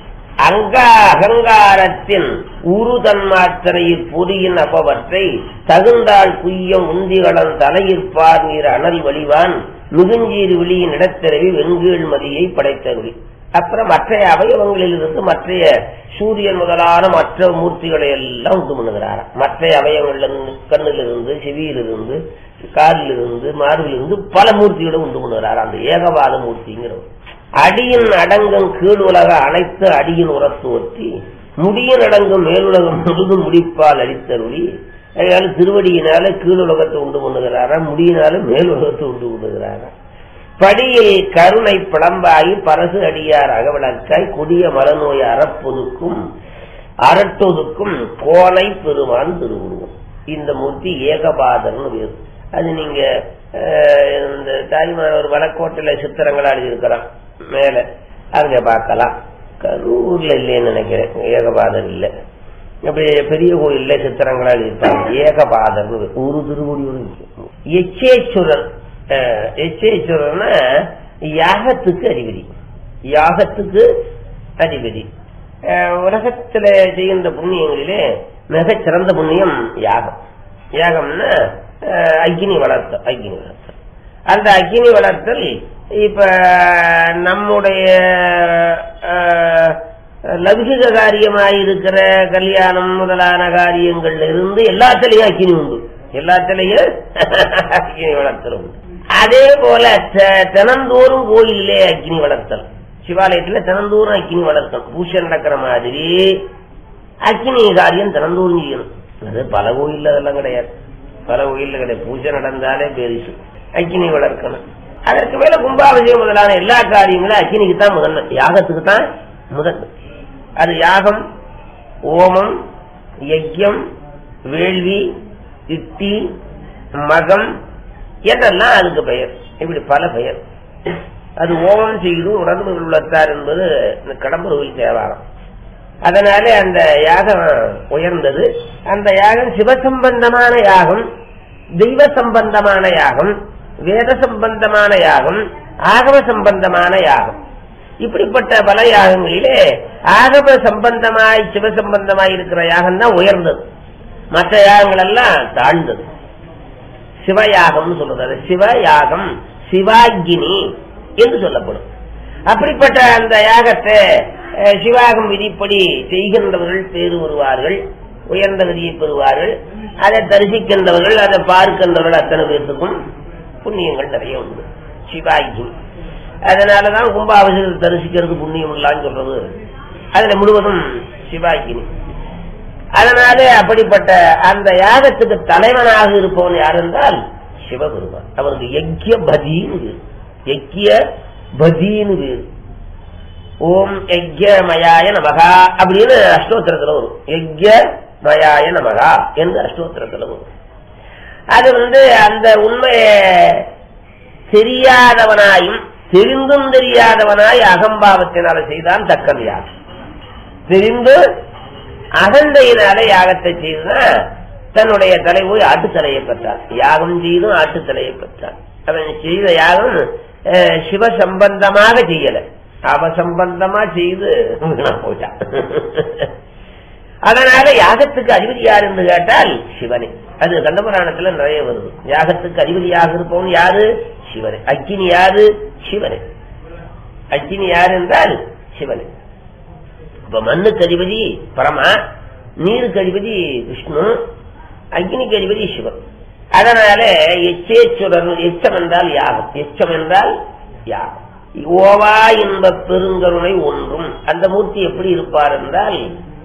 அங்க அகங்காரத்தின் உரு தன்மாத்திரையில் பொறியின் அப்பவற்றை தகுந்தால் குய்யம் உந்திகளன் தலையிற்பார் நீர் அனல் வழிவான் மிகுஞ்சீர் விழியின் இடத்திறவி வெண்கீழ் மதியை படைத்தருளி அப்புறம் மற்ற அவயவங்களிலிருந்து மற்றைய சூரியன் முதலான மற்ற மூர்த்திகளை எல்லாம் உண்டு பண்ணுகிறாராம் மற்ற அவயவங்களிலிருந்து கண்ணிலிருந்து செவியிலிருந்து காலிலிருந்து மார்பிலிருந்து பல மூர்த்திகளை உண்டு பண்ணுகிறாராம் அந்த ஏகபாத மூர்த்திங்கிறவர் அடியின் அடங்கும் கீழ் உலக அனைத்து அடியின் உரத்து ஒத்தி முடியின் அடங்கும் மேலுலகம் முழுதும் முடிப்பால் அளித்தருளி அதனால திருவடியினால கீழ் உலகத்தை உண்டு பண்ணுகிறாரா முடியினால மேல் உலகத்தை உண்டு பண்ணுகிறாரா படியில் கருணை பிளம்பாகி பரசு அடியார் அகவிளக்காய் கொடிய மரநோய் அறப்பொதுக்கும் அரட்டொதுக்கும் கோலை பெருமான் திருவுருவம் இந்த மூர்த்தி ஏகபாதர்னு பேரு அது நீங்க அஹ், இந்த தாய்மார் ஒரு வடக்கோட்டையில சித்திரங்களா எழுதியிருக்கிறான் மேல அங்க பார்க்கலாம் கரூர்ல இல்லைன்னு நினைக்கிறேன் ஏகபாதர் இல்ல அப்படி பெரிய கோயில்ல சித்திரங்களா எழுதியிருப்பாங்க ஏகபாதர் ஒரு திருமுடி எச்சேஸ்வரர் அஹ், எச்சேஸ்வரர்னா யாகத்துக்கு அதிபதி யாகத்துக்கு அதிபதி அஹ், உலகத்துல செய்கின்ற புண்ணியங்களிலே மிகச் சிறந்த புண்ணியம் யாகம் யாகம்னா அஹ், அக்னி வளர்த்தல் அக்னி வளர்த்தல் அந்த அக்னி வளர்த்தல் இப்ப நம்முடைய அஹ், லௌகிக காரியமாயிருக்கிற கல்யாணம் முதலான காரியங்கள்ல இருந்து எல்லாத்திலையும் அக்கினி உண்டு எல்லாத்திலையும் அக்கினி வளர்த்தல் உண்டு அதே போல த- தினந்தோறும் கோயிலே அக்கினி வளர்த்தல் சிவாலயத்துல தினந்தோறும் அக்கினி வளர்த்தல் பூஜை நடக்கிற மாதிரி அக்கினி காரியம் தினந்தோறும் செய்யணும் அது பல கோயில்ல அதெல்லாம் கிடையாது பல கோயில்ல கிடையாது பூஜை நடந்தாலே பெரிசு அக்கினி வளர்க்கணும் அதற்கு மேல கும்பாபிஷேகம் முதலான எல்லா காரியங்களும் அக்கினிக்கு தான் முதன்மை யாகத்துக்கு தான் முதன்மை அது யாகம் ஓமம் யஜ்யம் வேள்வி இட்டி மகம் என்றெல்லாம் அதுக்கு பெயர் இப்படி பல பெயர் அது ஓமம் செய்தும் உடம்பு உள்ளத்தார் என்பது இந்த கடம்புருவில் தேவாரம் அதனாலே அந்த யாகம் உயர்ந்தது அந்த யாகம் சிவசம்பந்தமான யாகம் தெய்வ சம்பந்தமான யாகம் வேத சம்பந்தமான யாகம் ஆகம சம்பந்தமான யாகம் இப்படிப்பட்ட பல யாகங்களிலே ஆகம சம்பந்தமாய் சிவசம்பந்தமாய் இருக்கிற யாகம் தான் உயர்ந்தது மற்ற யாகங்கள் எல்லாம் தாழ்ந்தது சிவயாகம் சொல்றது சிவயாகம் சிவாகினி என்று சொல்லப்படும் அப்படிப்பட்ட அந்த யாகத்தை அஹ், சிவாகம் விதிப்படி செய்கின்றவர்கள் பேறு வருவார்கள் உயர்ந்த விதியை பெறுவார்கள் அதை தரிசிக்கின்றவர்கள் அதை பார்க்கின்றவர்கள் அத்தனை பேர்த்துக்கும் புண்ணியங்கள் நிறைய உண்டு சிவாகி அதனாலதான் கும்பாபிஷேகத்தை தரிசிக்கிறது புண்ணியம் இல்லான்னு சொல்றது அதுல முழுவதும் சிவாகினி அதனால அப்படிப்பட்ட அந்த யாகத்துக்கு தலைவனாக இருப்பவன் யார் என்றால் சிவபெருமான் அவருக்கு யக்கிய பதின்னு பேர் யக்கிய பதின்னு பேர் ஓம் யஜ்யமயாய நமகா அப்படின்னு அஷ்டோத்திரத்துல வரும் யஜ்யமயாய நமகா என்று அஷ்டோத்திரத்துல வரும் அது வந்து அந்த உண்மையை தெரியாதவனாயும் தெரிந்தும் தெரியாதவனாய் அகம்பாவத்தினால செய்தான் தக்கது யாகம் தெரிந்து அகந்தையினால யாகத்தை செய்துதான் தன்னுடைய தலை போய் ஆட்டுத்தலையை பெற்றான் யாகம் செய்தும் ஆட்டுத்தலையை பெற்றான் அவன் செய்த யாகம் அஹ், சிவ சம்பந்தமாக செய்யல அவ சம்பந்தமா செய்து வீணா போயிட்டான் அதனால யாகத்துக்கு அதிபதி யார் என்று கேட்டால் சிவனே அது கண்டபுராணத்துல நிறைய வருது யாகத்துக்கு அதிபதியாக இருப்பவன் யாரு சிவனே அக்கினி யாரு சிவனே அக்கினி யார் என்றால் சிவனே இப்ப மண்ணுக்கு அதிபதி பரமா நீருக்கு அதிபதி விஷ்ணு அக்னிக்கு அதிபதி சிவன் அதனால எச்சேச்சுடன் எச்சம் என்றால் யாகம் எச்சம் என்றால் யாகம் ஓவா இன்ப பெருங்கருணை ஒன்றும் அந்த மூர்த்தி எப்படி இருப்பார் என்றால்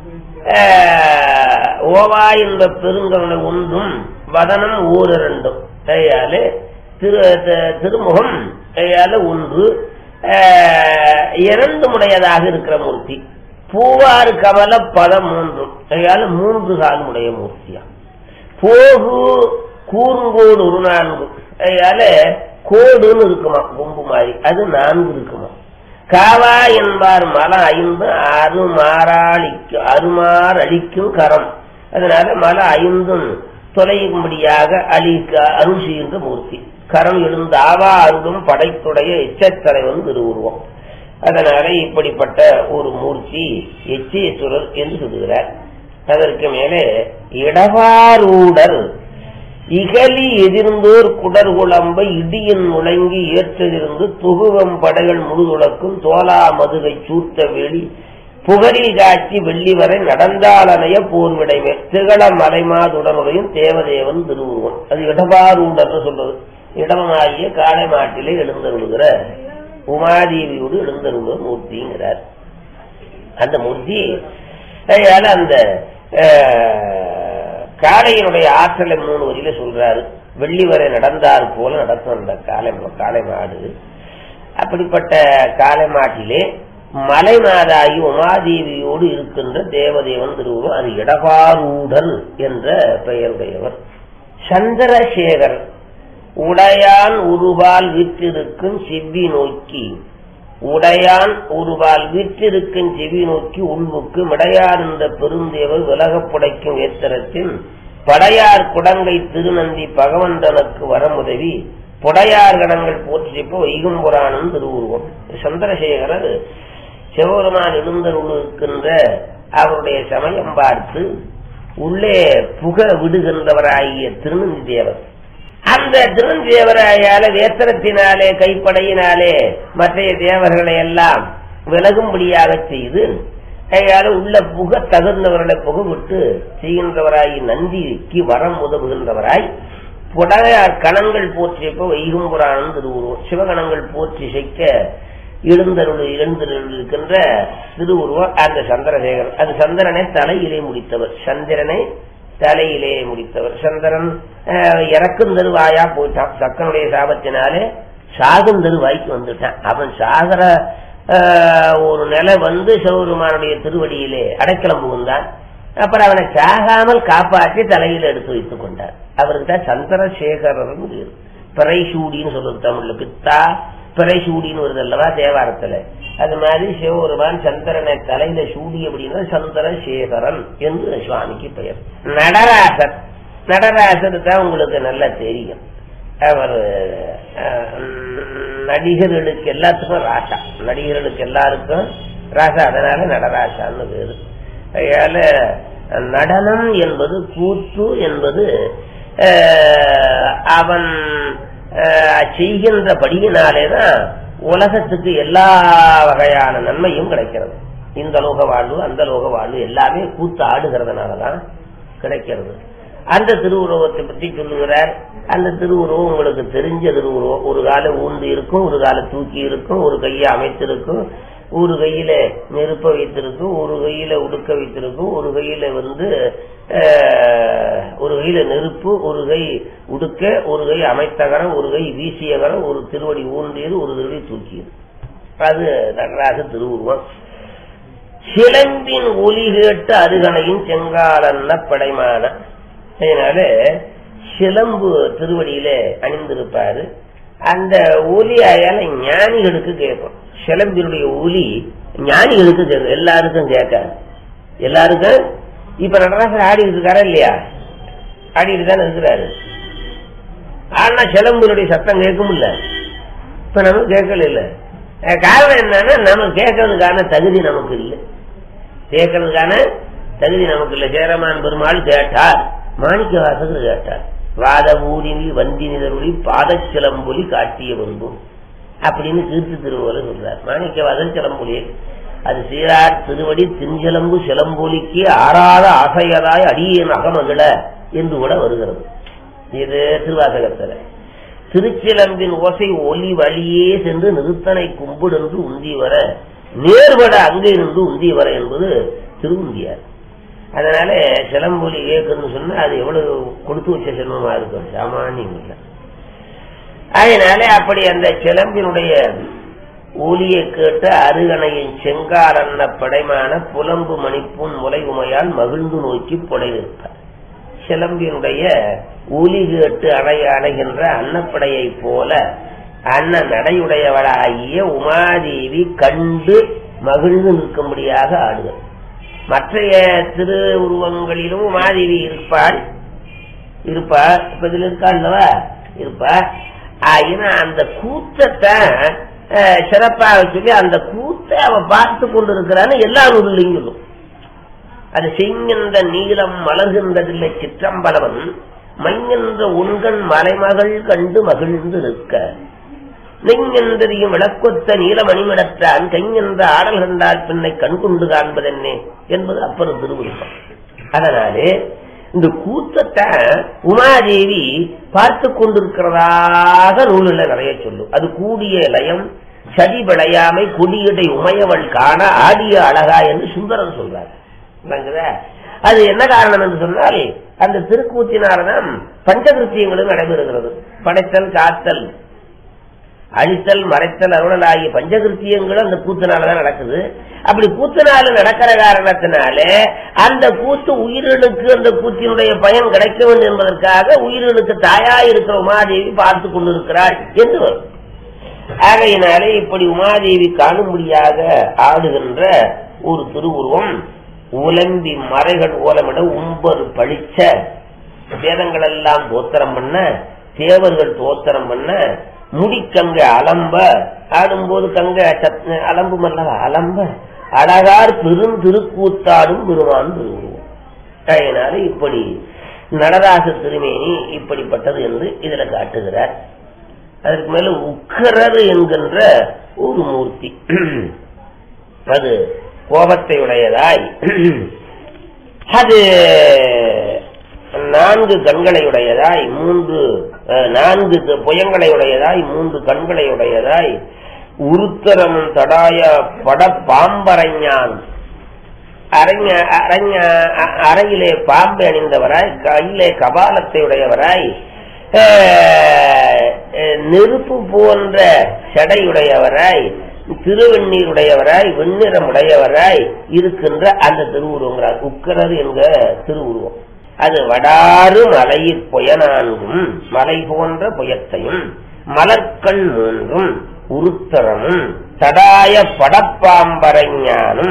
ஆஹ், ஓவா இன்ப பெருங்கருணை ஒன்றும் வதனம் ஓரிரண்டும் கையாலே திரு த- திருமுகம் கையால ஒன்று ஆஹ், இரண்டு முடையதாக இருக்கிற மூர்த்தி பூவாறு கமல பதம் மூன்றும் கையால மூன்று கால் உடைய மூர்த்தியா போகு கூர்ங்கோடு ஒரு நான்கு அதனால கோடுன்னு இருக்குமா கொம்பு மாதிரி அது நான்கு இருக்குமா காவா என்பார் மலை ஐந்து அருமாறாளிக்கும் அருமார் அளிக்கும் கரம் அதனால மலை ஐந்தும் தொலையும்படியாக அழிக்க அருள் செய்கின்ற மூர்த்தி கரம் எழுந்த ஆவா அருளும் படைத்துடைய எச்சத்தலைவன் திருவுருவம் அதனால இப்படிப்பட்ட ஒரு மூர்த்தி எச்சேஸ்வரர் என்று சொல்லுகிறார் அதற்கு மேலே இடவாரூடர் இகலி எதிர்ந்தோர் குடர் குழம்ப இடியின் முழங்கி ஏற்றதிருந்து துகுவம் படைகள் முழுதுளக்கும் தோலா மதுகை சூத்த வெளி புகழில் காட்சி வெள்ளி வரை நடந்தாளனைய போர்விடைமே திகழ மலைமாதுடனுடையும் தேவதேவன் திருவுருவன் அது இடபாரூடர்னு சொல்றது இடமாகிய காளை மாட்டிலே எழுந்தருளுகிற உமாதேவியோடு எழுந்தருளுகிற மூர்த்திங்கிறார் அந்த மூர்த்தி அதனால அந்த அஹ், காளையினுடைய ஆற்றலை மூணு வரியில சொல்றாரு வெள்ளி வரை நடந்தார் போல நடக்கும் அந்த காளை காளை மாடு அப்படிப்பட்ட காளை மாட்டிலே மலை மாதாயி உமாதேவியோடு இருக்கின்ற தேவதேவன் திருவுருவம் அது இடபாரூடன் என்ற பெயருடையவர் சந்திரசேகர் உடையான் உருவால் விற்றிருக்கும் செவ்வி நோக்கி உடையான் ஒருவால் வீற்றிருக்கும் செவி நோக்கி உள்வுக்கு மிடையார் இந்த பெருந்தேவர் விலகப் புடைக்கும் ஏத்தரத்தில் படையார் குடங்கை திருநந்தி பகவந்தனுக்கு வரமுதவி புடையார் கடங்கள் போற்றிப்போ வைகும் புராணம் திருவுருவம் சந்திரசேகரர் சிவபெருமான் எழுந்தருளிருக்கின்ற அவருடைய சமயம் பார்த்து உள்ளே புக விடுகின்றவராகிய திருநந்தி தேவர் அந்த திருந்தேவராயால வேத்திரத்தினாலே கைப்படையினாலே மற்றைய தேவர்களை எல்லாம் விலகும்படியாக செய்து கையால உள்ள புக தகுந்தவர்களை புக விட்டு செய்கின்றவராய் நந்திக்கு வரம் உதவுகின்றவராய் புடையார் கணங்கள் போற்றியப்போ வைகும் புராணம் திருவுருவம் சிவகணங்கள் போற்றி செய்க்க எழுந்தருள் எழுந்தருள் இருக்கின்ற திருவுருவம் அந்த சந்திரசேகர் அது சந்திரனை தலையிலே முடித்தவர் சந்திரனை தலையிலே முடித்தவர் சந்திரன் அஹ், இறக்கும் தருவாயா போயிட்டான் சக்கனுடைய சாபத்தினாலே சாகும் தருவாய்க்கு வந்துட்டான் அவன் சாகர அஹ், ஒரு நிலை வந்து சிவபெருமானுடைய திருவடியிலே அடைக்கலம் புகுந்தான் அப்புறம் அவனை சாகாமல் காப்பாற்றி தலையில எடுத்து வைத்துக் கொண்டார் அவருக்கு தான் சந்திரசேகரன் பேர் பிறைசூடின்னு சொல்றது தமிழ்ல பித்தா பிறை சூடின்னு வருது அல்லவா தேவாரத்துல அது மாதிரி சிவபெருமான் சந்திரனை தலையில சூடி அப்படின்னா சந்திரசேகரன் என்று சுவாமிக்கு பெயர் நடராசர் நடராசர் தான் உங்களுக்கு நல்லா தெரியும் அவர் அஹ், நடிகர்களுக்கு எல்லாத்துக்கும் ராசா நடிகர்களுக்கு எல்லாருக்கும் ராசா அதனால நடராசான்னு பேரு அதனால நடனம் என்பது கூத்து என்பது அஹ், அவன் அஹ், செய்கின்றபடியினாலேதான் உலகத்துக்கு எல்லா வகையான நன்மையும் கிடைக்கிறது இந்த லோக வாழ்வு அந்த லோக வாழ்வு எல்லாமே கூத்து ஆடுகிறதுனாலதான் கிடைக்கிறது அந்த திருவுருவத்தை பற்றி சொல்லுகிறார் அந்த திருவுருவம் உங்களுக்கு தெரிஞ்ச திருவுருவம் ஒரு கால ஊந்து இருக்கும் ஒரு கால தூக்கி இருக்கும் ஒரு கையை அமைத்திருக்கும் ஒரு கையில நெருப்ப வைத்திருக்கும் ஒரு கையில உடுக்க வைத்திருக்கும் ஒரு கையில வந்து அஹ், ஒரு கையில நெருப்பு ஒரு கை உடுக்க ஒரு கை அமைத்தகரம் ஒரு கை வீசியகரம் ஒரு திருவடி ஊன்றியது ஒரு திருவடி தூக்கியது அது நடராக திருவுருவம் சிலம்பின் ஒலி கேட்டு அருகணையின் செங்காலன்ன படைமான அதனால சிலம்பு திருவடியில அணிந்திருப்பாரு அந்த ஒலி அயால ஞானிகளுக்கு கேட்கும் சிலம்பினுடைய ஒலி ஞானிகளுக்கு கேட்கும் எல்லாருக்கும் கேட்காது எல்லாருக்கும் இப்ப நடராசர் ஆடிட்டு இருக்காரா இல்லையா ஆடிட்டு தானே இருக்கிறாரு ஆனா சிலம்பினுடைய சத்தம் கேட்கும்ல இப்ப நமக்கு கேட்கல இல்ல அஹ் காரணம் என்னன்னா நம்ம கேட்கறதுக்கான தகுதி நமக்கு இல்லை கேட்கறதுக்கான தகுதி நமக்கு இல்லை சேரமான் பெருமாள் கேட்டார் மாணிக்க வாசகர் கேட்டார் வாத ஊரினி வந்தினிதருளி பாதச்சிலம்பொலி காட்டிய வந்தோம் அப்படின்னு கீர்த்தி திருவோல சொல்றார் மாணிக்க வாசன் சிலம்பொலியை அது சீரார் திருவடி திஞ்சலம்பு சிலம்பொலிக்கு ஆறாத ஆசையதாய் அடியேன் அகமகிழ என்று கூட வருகிறது இது திருவாசகத்துல திருச்சிலம்பின் ஓசை ஒலி வழியே சென்று நிறுத்தனை கும்பிடென்று உந்தி வர நேர்பட அங்கே இருந்து உந்தி வர என்பது திருவுந்தியார் அதனால சிலம்பொலி கேட்கணும்னு சொன்னா அது எவ்வளவு கொடுத்து வச்ச செல்வமா இருக்கும் சாமானியம் இல்லை அதனால அப்படி அந்த சிலம்பினுடைய ஒலியை கேட்டு அருகணையின் செங்காரன்ன படைமான புலம்பு மணிப்பும் முலை உமையால் மகிழ்ந்து நோக்கி புடைவிருப்பார் சிலம்பினுடைய ஒலி கேட்டு அடைய அடைகின்ற அன்னப்படையைப் போல அன்ன நடையுடையவளாகிய உமாதேவி கண்டு மகிழ்ந்து நிற்கும்படியாக ஆடுகள் மற்றைய திரு உருவங்களிலும் உமாதேவி இருப்பாள் இருப்பார் இப்ப இதுல இருக்கா அல்லவா இருப்பார் ஆயினா அந்த கூத்தத்தை அஹ், சிறப்பாக சொல்லி அந்த கூத்தை அவ பார்த்து கொண்டு இருக்கிறான்னு எல்லா நூல்லையும் சொல்லும் அது செய்கின்ற நீளம் மலர்கின்றதில்லை சிற்றம்பலவன் மைங்கின்ற உண்கண் மலைமகள் கண்டு மகிழ்ந்து நிற்க நெஞ்சென்றறியும் விளக்கொத்த நீலமணிமிடத்தான் கைங்கென்ற ஆடல் கண்டால் பின்னை கண்கொண்டு காண்பதென்னே என்பது அப்பறம் திருவிருப்பம் அதனாலே இந்த கூத்தத்தை உமாதேவி பார்த்து கொண்டிருக்கிறதாக நூலில் நிறைய சொல்லும் அது கூடிய லயம் சதி விளையாமை கொடியடை உமையவள் காண ஆடிய அழகா என்று சுந்தரன் சொல்றார் விளங்குதா? அது என்ன காரணம் என்று சொன்னால் அந்த திருக்கூத்தினால்தான் பஞ்சகிருத்தியங்களும் நடைபெறுகிறது படைத்தல் காத்தல் அழித்தல் மறைத்தல் அருளல் ஆகிய பஞ்சகிருத்தியங்களும் அந்த கூத்தினாலதான் நடக்குது அப்படி கூத்தினால நடக்கிற காரணத்தினாலே அந்த கூத்து உயிர்களுக்கு அந்த கூத்தினுடைய பயன் கிடைக்க வேண்டும் என்பதற்காக உயிர்களுக்கு தாயா இருக்கிற உமாதேவி பார்த்து கொண்டிருக்கிறாள் என்று வரும் ஆகையினாலே இப்படி உமாதேவி காணும்படியாக ஆடுகின்ற ஒரு திருவுருவம் உலம்பி மறைகள் ஓலமிட உம்பர் பழிச்ச வேதங்கள் எல்லாம் தோத்திரம் பண்ண தேவர்கள் தோத்திரம் பண்ண முடிக்கங்க அலம்ப ஆடும்போது கங்க சத் அலம்பும் அல்லவா அலம்ப அழகார் பெரும் திருக்கூத்தாடும் பெருமான் திருவுருவம் அதனால இப்படி நடராச திருமேனி இப்படிப்பட்டது என்று இதுல காட்டுகிறார் அதற்கு மேல உக்கரர் என்கின்ற ஒரு மூர்த்தி அது கோபத்தை உடையதாய் அது நான்கு கண்களை உடையதாய் மூன்று அஹ், நான்கு த- புயங்களை உடையதாய் மூன்று கண்களை உடையதாய் உருத்தரம் தடாய பட பாம்பரைஞான் அரஞ அரஞ அ- அறையிலே பாம்பு அணிந்தவராய் கையிலே கபாலத்தை உடையவராய் அஹ், அஹ், நெருப்பு போன்ற செடையுடையவராய் திருவெண்ணீருடையவராய் வெண்ணிறம் உடையவராய் இருக்கின்ற அந்த திருவுருவங்கிறார் உக்கரர் என்க திருவுருவம் அது வடாறு மலையிற் புயனான்கும் மலை போன்ற புயத்தையும் மலர்கண் மூன்றும் உருத்தரமும் தடாய படப்பாம்பரஞானும்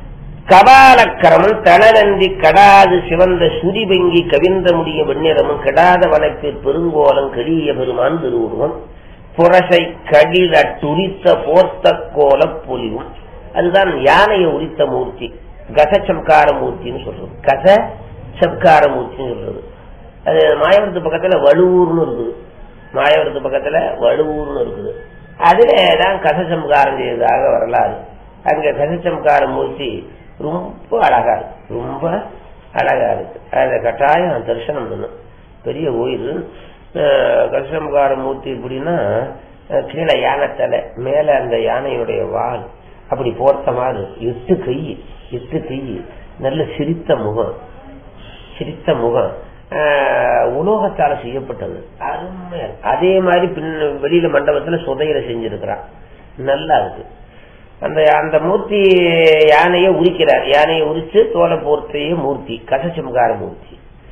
கபாலக்கரமும் தளநந்தி கடாது சிவந்த சுரிபெங்கி கவிந்த முடிய வெண்ணிறமும் கெடாத வனப்பில் பெருங்கோலம் கெடிய பெருமான் திருவுருவம் புரசை கடிலட்டுரித்த போர்த்த கோல பொலிவும் அதுதான் யானையை உரித்த மூர்த்தி கசச்சம்கார மூர்த்தின்னு சொல்றது கச சம்கார மூர்த்தின்னு சொல்றது அது மாயவரத்து பக்கத்துல வலுவூர்னு இருக்குது மாயவரத்து பக்கத்துல வலுவூர்னு இருக்குது அதுல தான் கசச்சம்காரம் செய்ததாக வரலாறு அங்க கசச்சம்கார மூர்த்தி ரொம்ப அழகா இருக்கு ரொம்ப அழகா இருக்கு அதை கட்டாயம் தரிசனம் பண்ணும் பெரிய கோயில் கசச்சம்கார மூர்த்தி எப்படின்னா அஹ், கீழே யானை தலை மேல அந்த யானையுடைய வால் அப்படி போர்த்த மாதிரி எட்டு கை எட்டு கை நல்ல சிரித்த முகம் சிரித்த முகம் ஆஹ், உலோகத்தால செய்யப்பட்டது அருமையா இருக்கு. அதே மாதிரி பின் வெளியில மண்டபத்துல சுதையில செஞ்சிருக்கிறான் நல்லா இருக்கு அந்த அந்த மூர்த்தி யானையை உரிக்கிறார் யானையை உரிச்சு தோலை போர்த்தைய மூர்த்தி கசச்சம்கார மூர்த்தி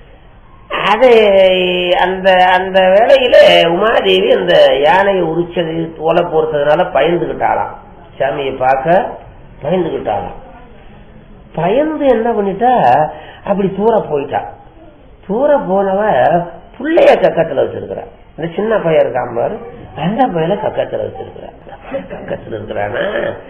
அது அந்த அந்த வேளையில உமாதேவி அந்த யானையை உரிச்சது தோலை போர்த்ததுனால பயந்துகிட்டாளாம் சாமியை பார்க்க பயந்துகிட்டாளாம் பயந்து என்ன பண்ணிட்டா அப்படி தூர போயிட்டா தூர போனவ புள்ளைய கக்கத்துல வச்சிருக்கிறா இந்த சின்ன பையன் இருக்கான் பாரு அந்த பையல கக்கத்துல வச்சிருக்கிறா கக்கத்துல இருக்கிறானா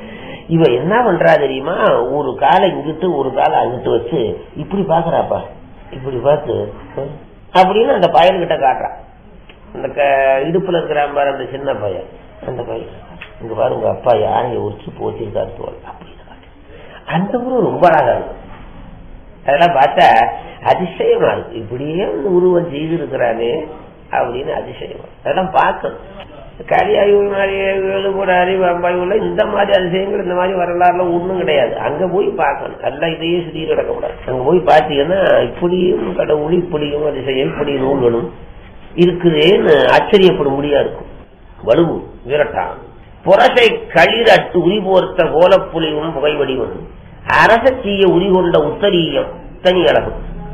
இவ என்ன பண்றா தெரியுமா ஒரு காலை இங்கிட்டு ஒரு காலை அங்கிட்டு வச்சு இப்படி பாக்குறாப்பா இப்படி பார்த்து அப்படின்னு அந்த பையன்கிட்ட காட்டுறான் அந்த க- இடுப்புல இருக்கிறான் பாரு அந்த சின்ன பையன் அந்த பையன் இங்க பாரு உங்க அப்பா யானையை உரிச்சு போச்சிருக்காரு தோல் அப்படின்னு காட்டு. அந்த உருவம் ரொம்ப அழகா இருக்கும் அதெல்லாம் பார்த்தா அதிசயமா இருக்கு இப்படியே வந்து உருவம் செய்திருக்கிறானே அப்படின்னு அதிசயமா அதெல்லாம் பார்க்கணும் கலியாயு மாதிரி எழுபடாரி வம்பாயுள்ள இந்த மாதிரி அதிசயங்கள் இந்த மாதிரி வரலாறுல ஒண்ணும் கிடையாது அங்க போய் பார்க்கணும் எல்லாம் இதையே சுத்தி கிடக்கக்கூடாது அங்க போய் பார்த்தீங்கன்னா இப்படியும் கடவுள் இப்படியும் அதிசயம் இப்படி நூல்களும் இருக்குதேன்னு ஆச்சரியப்பட முடியா இருக்கும் வலுவு விரட்டான் புரசை களிரட்டு உரிபோர்த்த கோலப்புலியும் புகைவடிவும் அரச தீய உரிகொண்ட உத்தரீயம் தனி அழகு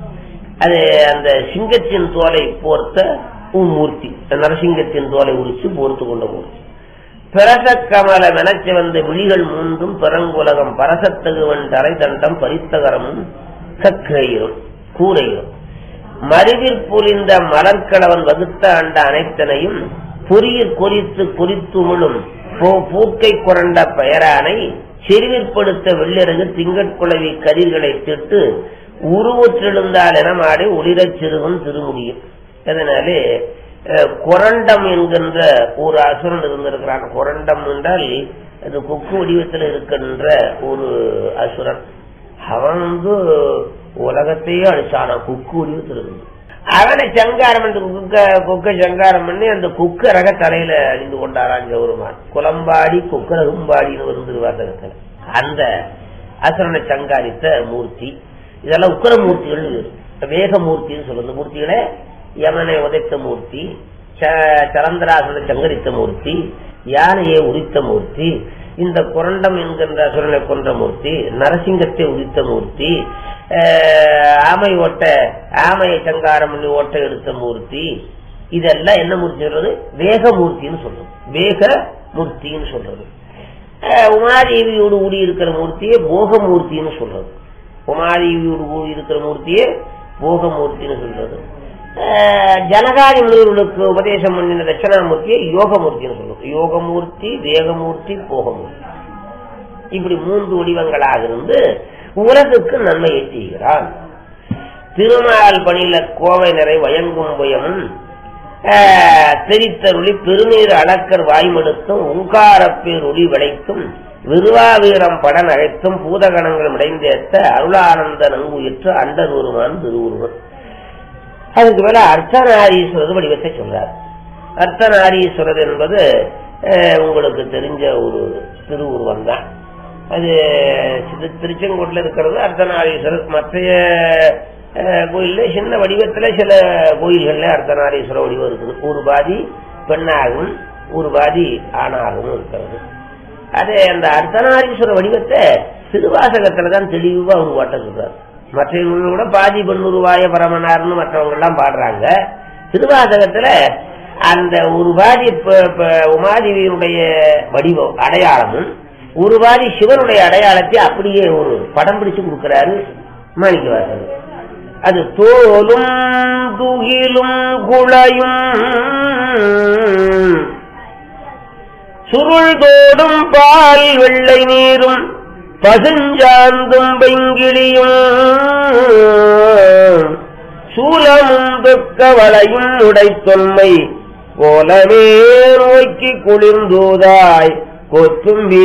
அது அந்த சிங்கத்தின் தோலை போர்த்த மூர்த்தி நரசிங்கத்தின் தோலை உரிச்சு போர்த்து கொண்ட மூர்த்தி பிரச கமல மெனச்சு வந்த விழிகள் மூன்றும் பெருங்குலகம் பரசத்தகுவன் தரை தண்டம் பரித்தகரமும் கக்கையிரும் கூரையிரும் மருவிற் பொலிந்த மலர்கடவன் வகுத்த அண்ட அனைத்தனையும் பொறியிற் கொறித்து கொறித்துமிழும் பூக்கை குரண்ட பெயரானை செறிவிற்படுத்த வெள்ளரகு திங்கட்குளவி கதிர்களை திட்டு உருவற்றெழுந்தால் எனமாடி ஒளிரச் சிறுவன் திருமுடியும் அதனாலே அஹ், கொரண்டம் என்கின்ற ஒரு அசுரன் இருந்திருக்கிறான் கொரண்டம் என்றால் அது கொக்கு வடிவத்தில் இருக்கின்ற ஒரு அசுரன் அவன் வந்து உலகத்தையே அழிச்சானா குக்கு வடிவத்தில் இருந்து அவனை சங்காரம் பண்ணி குக்க குக்க சங்காரம் பண்ணி அந்த குக்க ரக தலையில அணிந்து கொண்டாரான் கௌரமான் குளம்பாடி குக்க ரகும்பாடின்னு வந்து வாசகத்துல அந்த அசுரனை சங்காரித்த மூர்த்தி இதெல்லாம் உக்கரமூர்த்திகள் வேகமூர்த்தின்னு சொல்லுங்க மூர்த்திகளே யமனை உதைத்த மூர்த்தி ச- சலந்தராசனை சங்கரித்த மூர்த்தி யானையை உரித்த மூர்த்தி இந்த குரண்டம் என்கின்ற அசுரனை கொன்ற மூர்த்தி நரசிங்கத்தை உரித்த மூர்த்தி அஹ், ஆமை ஓட்ட ஆமையை சங்காரம் பண்ணி ஓட்ட எடுத்த மூர்த்தி இதெல்லாம் என்ன மூர்த்தி சொல்றது வேகமூர்த்தின்னு சொல்றது வேக மூர்த்தின்னு சொல்றது அஹ், உமாதேவியோடு ஊடி இருக்கிற மூர்த்தியே போகமூர்த்தின்னு சொல்றது உமாதேவியோடு ஊடி இருக்கிற மூர்த்தியே போகமூர்த்தின்னு சொல்றது அஹ், ஜனகாதி முனிவர்களுக்கு உபதேசம் பண்ணின தட்சணாமூர்த்தியை யோகமூர்த்தின்னு சொல்றது யோகமூர்த்தி வேகமூர்த்தி போகமூர்த்தி இப்படி மூன்று வடிவங்களாக இருந்து உலகுக்கு நன்மையை செய்கிறான் திருமால் பணியில கோவை நிறை வயங்கும் புயமும் ஆஹ், தெரித்தருளி பெருநீர் அளக்கர் வாய்மடுத்தும் உங்காரப்பேர் ஒளி விளைத்தும் விருவாவீரம் பட நகைத்தும் பூதகணங்கள் இடைந்தேத்த அருளானந்த நங்குயிற்று அண்டர் ஒருவான் திருவுருவன் அதுக்கு மேல அர்த்தநாரீஸ்வரர் வடிவத்தை சொல்றார் அர்த்தநாரீஸ்வரர் என்பது அஹ், உங்களுக்கு தெரிஞ்ச ஒரு திருவுருவம் தான் அது திரு- திருச்செங்கோட்டில் இருக்கிறது அர்த்தநாரீஸ்வரர் மற்ற அஹ், கோயில்ல சின்ன வடிவத்துல சில கோயில்கள்ல அர்த்தநாரீஸ்வரர் வடிவம் இருக்குது ஒரு பாதி பெண்ணாகவும் ஒரு பாதி ஆணாகவும் இருக்கிறது அது அந்த அர்த்தநாரீஸ்வர வடிவத்தை திருவாசகத்துல தான் தெளிவா ஒரு ஓட்ட சொல்றாரு மற்ற நூல்களோட பாதி பெண்ணுருவாய பரமனார்னு மற்றவங்க எல்லாம் பாடுறாங்க திருவாசகத்துல அந்த ஒரு பாதி ப- ப- உமாதேவியினுடைய வடிவம் அடையாளமும் ஒரு பாதி சிவனுடைய அடையாளத்தை அப்படியே ஒரு படம் பிடிச்சு கொடுக்கிறாரு மாணிக்கவாசகர் அது தோலும் துகிலும் குளையும் சுருள் தோடும் பால் வெள்ளை நீரும் பசுஞ்சாந்தும் பெங்கிளியும் சூலமும் தொக்க வளையும் உடைத்தொன்மை கோலமே நோக்கி குளிர்ந்தூதாய் கொத்தும்பி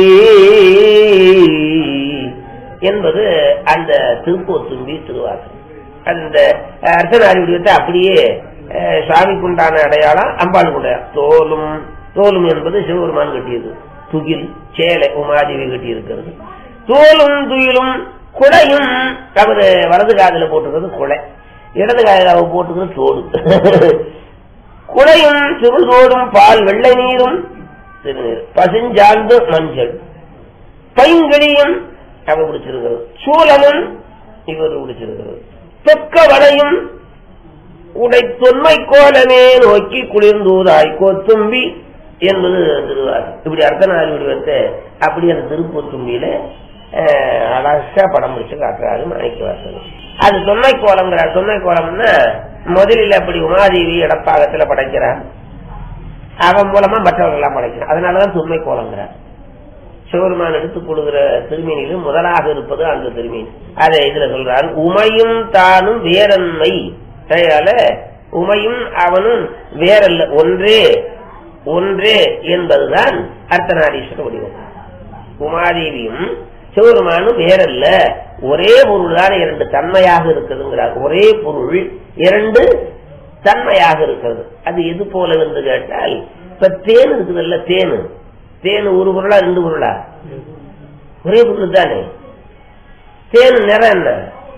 என்பது அந்த திருப்போத்தும்பி திருவாசகம் அந்த அர்த்தநாரி வடிவத்தை அப்படியே அஹ், சுவாமிக்குண்டான அடையாளம் அம்பாளுக்குடைய தோலும் தோலும் என்பது சிவபெருமான் கட்டியது துகில் சேலை உமாதேவி கட்டி இருக்கிறது தோலும் துயிலும் குடையும் அவரு வலது காதுல போட்டுக்கிறது குடை இடது காதில் அவர் போட்டுக்கிறது தோடு குடையும் சுருள்தோடும் பால் வெள்ளை நீரும் திருநீர் பசுஞ்சாந்து மஞ்சள் பைங்கிழியும் அவர் பிடிச்சிருக்கிறது சூலமும் இவர் பிடிச்சிருக்கிறது தொக்க வளையும் உடை தொன்மை கோலமே நோக்கி குளிர்ந்தூதாய் கோத்தும்பி என்பது திருவார் இப்படி அர்த்தநாள் வடிவத்தை அப்படி அந்த திருப்பூத்தும்பியில அஹ், அழகா படம் பிடிச்சு காட்டுறாரு மாணிக்கவாசகர் அது தொன்மை கோலம்ங்கிறார் தொன்மை கோலம்னா முதலில் அப்படி உமாதேவி இடப்பாகத்துல படைக்கிறார் அவன் மூலமா மற்றவர்கள் எல்லாம் படைக்கிறான் அதனாலதான் தொன்மை கோலங்கிறார் சிவபெருமான் எடுத்துக் கொள்கிற திருமீனிலும் முதலாக இருப்பது அந்த திருமீன் அதை இதுல சொல்றான் உமையும் தானும் வேறன்மை அதனால உமையும் அவனும் வேறல்ல ஒன்றே ஒன்றே என்பதுதான் அர்த்தநாரீஸ்வர வடிவம் உமாதேவியும் சிவபெருமானும் வேறல்ல ஒரே பொருள் தான் இரண்டு தன்மையாக இருக்குதுங்கிறார் ஒரே பொருள் இரண்டு தன்மையாக இருக்கிறது அது எது போல என்று கேட்டால் இப்ப தேன் இருக்குதுல்ல தேனு தேன் ஒரு பொருளா ரெண்டு பொருளா ஒரே பொருள் தானே தேன் நிறம் என்ன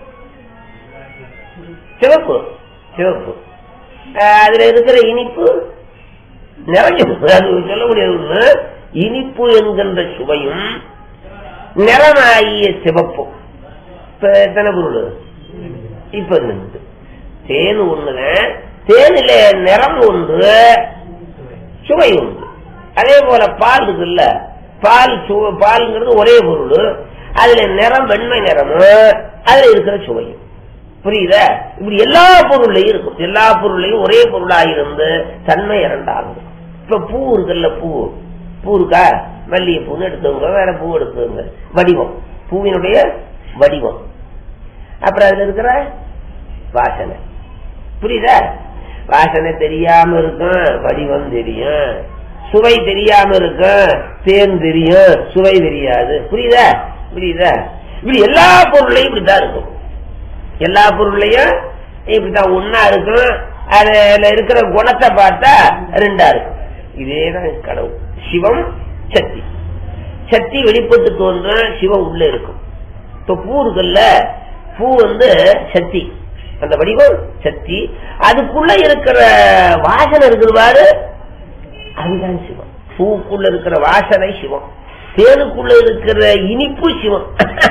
சிவப்பு சிவப்பு ஆஹ் அதுல இருக்கிற இனிப்பு நிறைய அது சொல்ல முடியாது ஒண்ணு. இனிப்பு என்கின்ற சுவையும் நிறமாகிய சிவப்பும் இப்ப எத்தனை பொருள் இப்ப ரெண்டு தேன் ஒண்ணுதான் தேனில நிறம் ஒன்று சுவை உண்டு அதே போல பால் இருக்குல்ல பால் சு- பால்ங்கிறது ஒரே பொருள் அதுல நிறம் வெண்மை நிறமும் அதுல இருக்கிற சுவையும் புரியுதா இப்படி எல்லா பொருள்லையும் இருக்கும் எல்லா பொருள்லையும் ஒரே பொருளா இருந்து தன்மை இரண்டாகும் இப்ப பூ இருக்குல்ல பூ பூ இருக்கா மல்லிகை பூன்னு எடுத்துவங்க வேற பூ எடுத்துவங்க வடிவம் பூவினுடைய வடிவம் அப்புறம் அதுல இருக்கிற வாசனை புரியுதா வாசனை தெரியாம இருக்கும் வடிவம் தெரியும் சுவை தெரியாம இருக்கும் தேன் தெரியும் சுவை தெரியாது புரியுதா புரியுதா இப்படி எல்லா பொருளையும் இப்படித்தான் இருக்கும் எல்லா பொருளையும் இப்படித்தான் ஒன்னா இருக்கும் அதுல இருக்கிற குணத்தை பார்த்தா ரெண்டா இருக்கும் இதேதான் கடவுள் சிவம் சக்தி சக்தி வெளிப்பட்டு தோன்றும் சிவம் உள்ள இருக்கும் இப்ப பூ இருக்குல்ல பூ வந்து சக்தி அந்த வடிவம் சக்தி அதுக்குள்ள இருக்கிற வாசனை இருக்குது பாரு அதுதான் சிவம் பூக்குள்ள இருக்கிற வாசனை சிவம் தேனுக்குள்ள இருக்கிற இனிப்பு சிவம்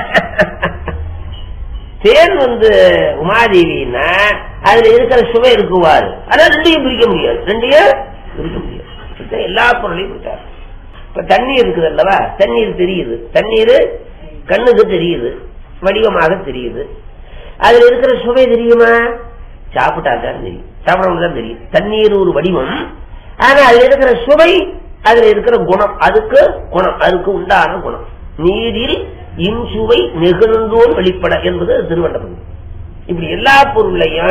தேன் வந்து உமாதேவின்னா அதுல இருக்கிற சுவை இருக்குவாரு ஆனா ரெண்டையும் பிரிக்க முடியாது ரெண்டையும் பிரிக்க முடியாது இப்படித்தான் எல்லா பொருளையும் பிடிச்சாரு இப்ப தண்ணீர் இருக்குது அல்லவா தண்ணீர் தெரியுது தண்ணீர் கண்ணுக்கு தெரியுது வடிவமாக தெரியுது அதுல இருக்கிற சுவை தெரியுமா சாப்பிட்டா தான் தெரியும் சாப்பிடவும் தான் தெரியும் தண்ணீர் ஒரு வடிவம் ஆனா அதுல இருக்கிற சுவை அதுல இருக்கிற குணம் அதுக்கு குணம் அதுக்கு உண்டான குணம் நீரில் இன்சுவை நெகிழ்ந்தோர் வெளிப்பட என்பது திருவண்ணபுரம் இப்படி எல்லா பொருளையும்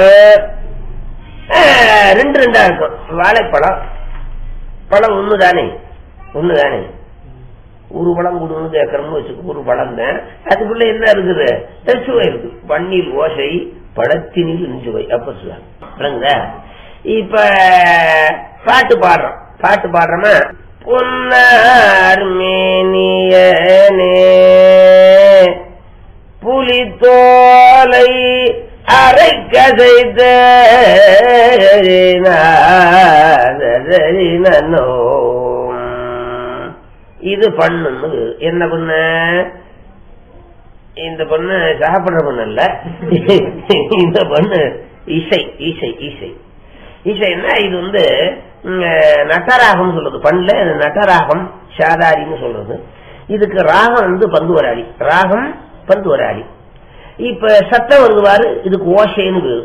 ஆஹ், ரெண்டு ரெண்டா இருக்கும் வாழைப்பழம் பழம் ஒண்ணுதானே ஒண்ணுதானே ஒரு பழம் கொடுன்னு கேட்கறோம்னு வச்சுக்கோ ஒரு பழம் தான் அதுக்குள்ள என்ன இருக்குது சுவை இருக்கு பண்ணில் ஓசை பழத்தினில் இன்சுவை அப்ப சொல்லுவாங்க விளங்குதா? இப்ப பாட்டு பாடுறோம் பாட்டு பாடுறோமா பொன்னார் மேனியனே புலித்தோலை அரை கதைத்த இது பண்ணுன்னு என்ன பண்ண இந்த பொண்ணு சாப்பிடுற பொண்ணு அல்ல இந்த பொண்ணு இசை இசை இசை இசைன்னா இது வந்து ம், நட்டராகம் சொல்றது பண்ணல இது நட்டராகம் சாதாரின்னு சொல்றது இதுக்கு ராகம் வந்து பந்துவராளி ராகம் பந்துவராளி இப்ப சத்தம் வருவாரு இதுக்கு ஓசைன்னு பேரு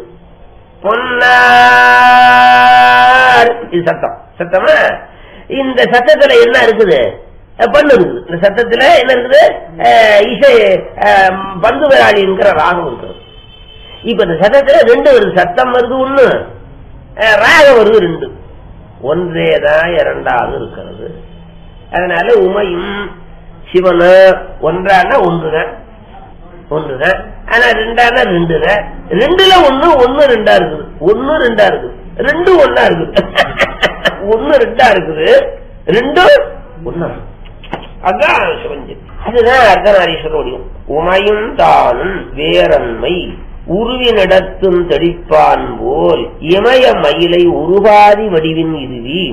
பொன்னார் இது சத்தம் சத்தமா இந்த சத்தத்துல என்ன இருக்குது அஹ் பண்ணு இருக்குது இந்த சத்தத்துல என்ன இருக்குது அஹ் இசை அஹ் பந்து விராளிங்கிற ராகம் இருக்குது இப்ப இந்த சத்தத்துல ரெண்டு வருது சத்தம் வருது ஒண்ணு அஹ் ராகம் வருது ரெண்டு ஒன்றேதான் இரண்டாவது இருக்கிறது அதனால உமையும் சிவனு ஒன்றான ஒன்றுதான் ஒன்றுதான் ஆனா ரெண்டானா ரெண்டுதான் ரெண்டுல ஒண்ணு ஒண்ணு ரெண்டா இருக்குது ஒண்ணு ரெண்டா இருக்குது ரெண்டு ஒண்ணா இருக்குது ஒண்ணு ரெண்டா இருக்குது ரெண்டு ஒண்ணா இருக்குது. அதான் சிவஞ்சு அதுதான் அர்த்தநாரீஸ்வர முடியும் உமையும் தானும் வேரன்மை உருவினிடத்தும் தெளிப்பான் போல் இமய மயிலை உருவாதி வடிவின் இதுவி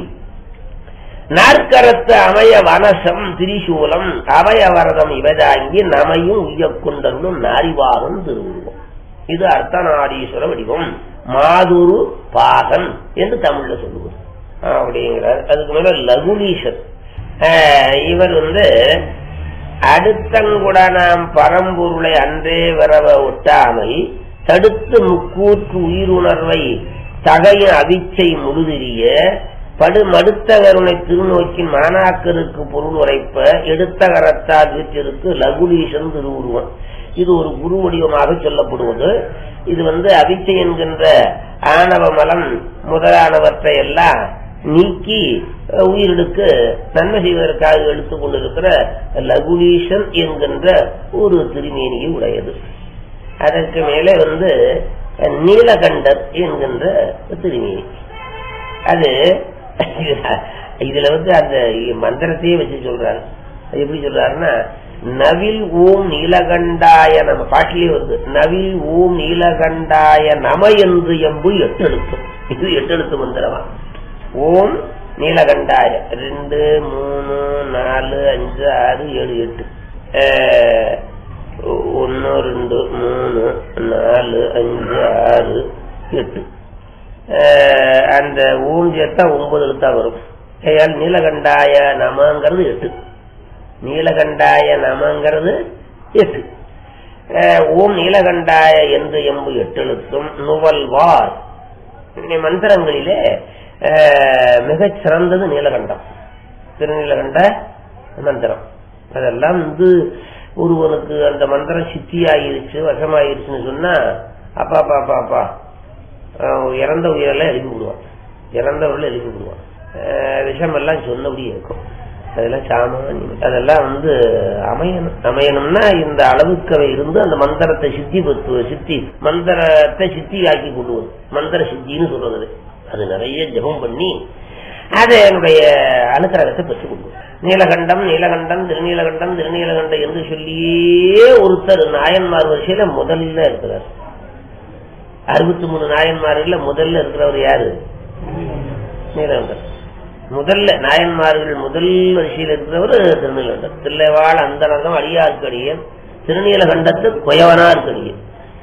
நாற்கரத்து அமைய வனசம் திரிசூலம் அவயவரதம் இவதாங்கி நமையும் உய்யக்கொண்டருளும் நாரிவாகம் திருவுருவம் இது அர்த்தநாடீஸ்வர வடிவம் மாதுரு பாகன் என்று தமிழ்ல சொல்லுவது அப்படிங்கிறார் அதுக்கு மேல லகுலீசர் ஆஹ் இவர் வந்து அடுத்தங்குட நாம் பரம்பொருளை அன்றே வரவ ஒட்டாமல் தடுத்து முக்கூற்று உயிருணர்வை தகையின் அவிச்சை முழுதிரிய படு மடுத்த கருணை திருநோக்கின் மாணாக்கருக்கு பொருள் உரைப்ப எடுத்த கரத்தால் வீற்றிருக்கு லகுலீசன் திருவுருவம் இது ஒரு குரு வடிவமாக சொல்லப்படுவது இது வந்து அவிச்சை என்கின்ற ஆணவ மலம் முதலானவற்றை எல்லாம் நீக்கி அஹ், உயிரினுக்கு நன்மை செய்வதற்காக எடுத்துக் கொண்டிருக்கிற லகுலீசன் என்கின்ற ஒரு திருமேனியை உடையது அதற்கு மேலே வந்து அஹ், நீலகண்டர் என்கின்ற திருமேனி அது இதுல வந்து அந்த மந்திரத்தையே வச்சு சொல்றாரு அது எப்படி சொல்றாருன்னா நவில் ஓம் நீலகண்டாய நம பாட்டிலே வருது நவில் ஓம் நீலகண்டாய நம என்று எம்பு எட்டு எழுத்தும் இது எட்டு எழுத்து மந்திரமா ஓம் நீலகண்டாய ரெண்டு மூணு நாலு அஞ்சு ஆறு ஏழு எட்டு அஹ், ஒன்னு ரெண்டு மூணு நாலு அஞ்சு ஆறு எட்டு அஹ், அந்த ஊம் சேர்த்தா ஒன்பது எழுத்தா வரும் ஏயால் நீலகண்டாய நமங்கிறது எட்டு நீலகண்டாய நமங்கிறது எட்டு அஹ், ஓம் நீலகண்டாய என்று எம்பு எட்டு எழுத்தும் நுவல்வார் இந்த மந்திரங்களிலே அஹ், மிகச் சிறந்தது நீலகண்டம் திருநீலகண்ட மந்திரம் அதெல்லாம் வந்து ஒருவனுக்கு அந்த மந்திரம் சித்தியாயிருச்சு வசமாயிருச்சுன்னு சொன்னா அப்பா அப்பா அப்பா அப்பா அஹ் இறந்த உயிரெல்லாம் எழுப்பி விடுவான் இறந்தவர்கள் எழுப்பி விடுவான் அஹ் விஷமெல்லாம் சொன்னபடியே இருக்கும் அதெல்லாம் சாமானியம் அதெல்லாம் வந்து அமையணும் அமையணும்னா இந்த அளவுக்கு அவை இருந்து அந்த மந்திரத்தை சித்தி பத்து சித்தி மந்திரத்தை சித்தி ஆக்கி கொள்வது மந்திர சித்தின்னு சொல்றது அது நிறைய ஜெபம் பண்ணி அது என்னுடைய அனுக்கிரகத்தை பெற்றுக் கொள்வது நீலகண்டம் நீலகண்டம் திருநீலகண்டம் திருநீலகண்டம் என்று சொல்லியே ஒருத்தர் நாயன்மார் வரிசையில முதல்ல இருக்கிறார் அறுபத்தி மூணு நாயன்மார்கள்ல முதல்ல இருக்கிறவர் யாரு நீலகண்டன் முதல்ல நாயன்மார்கள் முதல் வரிசையில் இருக்கிறவர் திருநீலகண்டன் தில்லைவாழ் அந்தரகம் அடியார்க்கடியன் திருநீலகண்டத்து குயவனார்க்கடியன்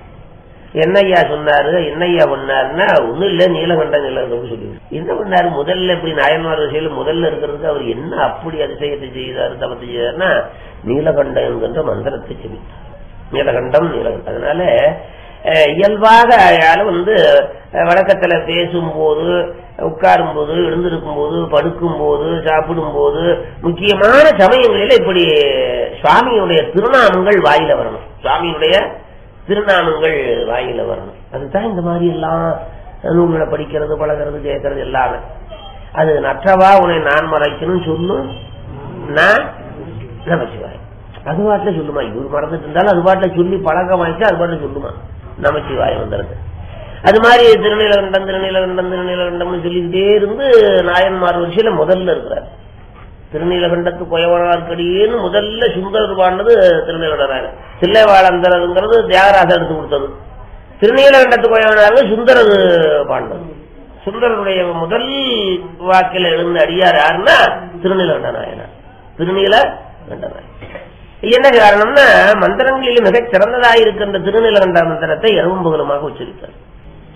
என்னையா சொன்னாரு என்னையா பண்ணாருன்னா ஒண்ணும் இல்ல நீலகண்டம் நீலகண்டம் சொல்லி என்ன பண்ணாரு முதல்ல இப்படி நாயன்மார் வரிசையில முதல்ல இருக்கிறதுக்கு அவர் என்ன அப்படி அதிசயத்தை செய்தாரு தவத்தை செய்தாருன்னா நீலகண்டம் என்கின்ற மந்திரத்தை செபித்தார் நீலகண்டம் நீலகண்டம் அதனால அஹ், இயல்பாக அயால வந்து அஹ், வழக்கத்துல பேசும்போது உட்காரும் போது எழுந்திருக்கும் போது படுக்கும் போது சாப்பிடும் போது முக்கியமான சமயங்களில இப்படி சுவாமியுடைய திருநாமங்கள் வாயில வரணும் சுவாமியுடைய திருநாமங்கள் வாயில வரணும் அதுதான் இந்த மாதிரி எல்லாம் நூல்களை படிக்கிறது பழகிறது கேட்கறது எல்லாமே அது நற்றவா உன்னை நான் மறைக்கணும் சொல்லும் நான் நமச்சிவாய் அது பாட்டுல சொல்லுமா இவர் மறந்துட்டு இருந்தாலும் அது பாட்டுல சொல்லி பழக்கம் ஆயிடுச்சு அது பாட்டுல சொல்லுமா நமச்சிவாய் வந்துருது அது மாதிரி திருநீலகண்டம் திருநீலகண்டம் திருநீலகண்டம்னு சொல்லிக்கிட்டே இருந்து நாயன்மார் வரிசையில முதல்ல இருக்கிறார் திருநீலகண்டத்து குயவனார்க்கடியேன்னு முதல்ல சுந்தரர் பாண்டது திருநீலகண்டராக தில்லைவாழந்தரங்கிறது தியாகராஜர் எடுத்து கொடுத்தது திருநீலகண்டத்து குயவனார் சுந்தரது பாண்டது சுந்தரனுடைய முதல் வாக்கில் எழுந்த அடியார் யாருன்னா திருநீலகண்ட நாயனார் திருநீலகண்ட நாயனார் என்ன காரணம்னா மந்திரங்களில் மிகச் சிறந்ததாயிருக்கின்ற திருநீலகண்ட மந்திரத்தை இரவும் பகலுமாக உச்சரித்தார்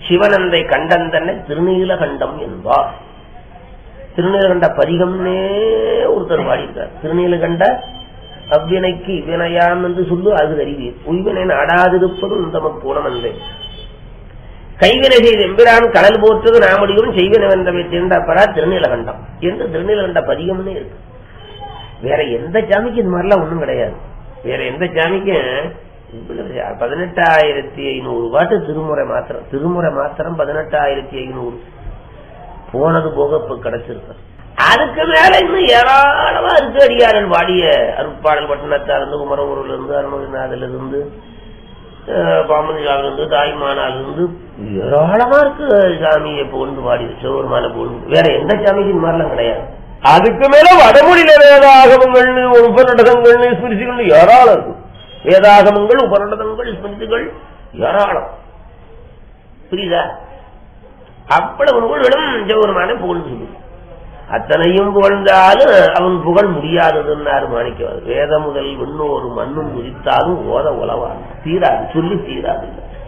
சிவனந்தை கண்டன் தன்னை திருநீலகண்டம் என்பார் திருநீலகண்ட பதிகம்னே ஒருத்தர் பாடியிருக்கார் திருநீலகண்ட அவ்வினைக்கு இவ்வினையாம் என்று சொல்லு அது அறிவீர் உய்வினை நாடாதிருப்பதும் தமக்கு குணமன்றே கைவினை செய்த எம்பிரான் கடல் போற்றது நாமடியும் செய்வினை வென்றவை தீண்டாப்பரா திருநீலகண்டம் என்று திருநீலகண்ட பதிகம்னே இருக்கு வேற எந்த சாமிக்கும் இது மாதிரிலாம் ஒண்ணும் கிடையாது வேற எந்த சாமிக்கும் இவ்வளவு பதினெட்டாயிரத்தி ஐநூறு பாட்டு திருமுறை மாத்திரம் திருமுறை மாத்திரம் பதினெட்டாயிரத்தி ஐநூறு போனது போக இப்ப கிடைச்சிருக்கு அதுக்கு மேல இன்னும் ஏராளமா இருக்கு அடியாரன் வாடிய அருட்பாடல் பட்டணத்தார் இருந்து குமரகுருல இருந்து அருணகிரிநாதில இருந்து பாமனிலால இருந்து தாய்மானால இருந்து ஏராளமா இருக்கு சாமியை புகழ்ந்து பாடி சிவபெருமான புகழ்ந்து வேற எந்த சாமிக்கும் இந்த மாதிரிலாம் கிடையாது அதுக்கு மேல வடமொழியில வேதாகமங்கள் உபநடகங்கள் ஸ்மிருதிகள் ஏராளம் இருக்கும் வேதாகமங்கள் உபநடகங்கள் ஸ்மிருதிகள் ஏராளம் புரியுதா அவ்வளவு நூல்களும் சிவபெருமான புகழ்ந்து சொல்லு அத்தனையும் புகழ்ந்தாலும் அவன் புகழ் முடியாததுன்னாரு மாணிக்கவார் வேத முதல் விண்ணோரு மண்ணும் முதித்தாலும் ஓத உலவான் தீராது சொல்லி தீராது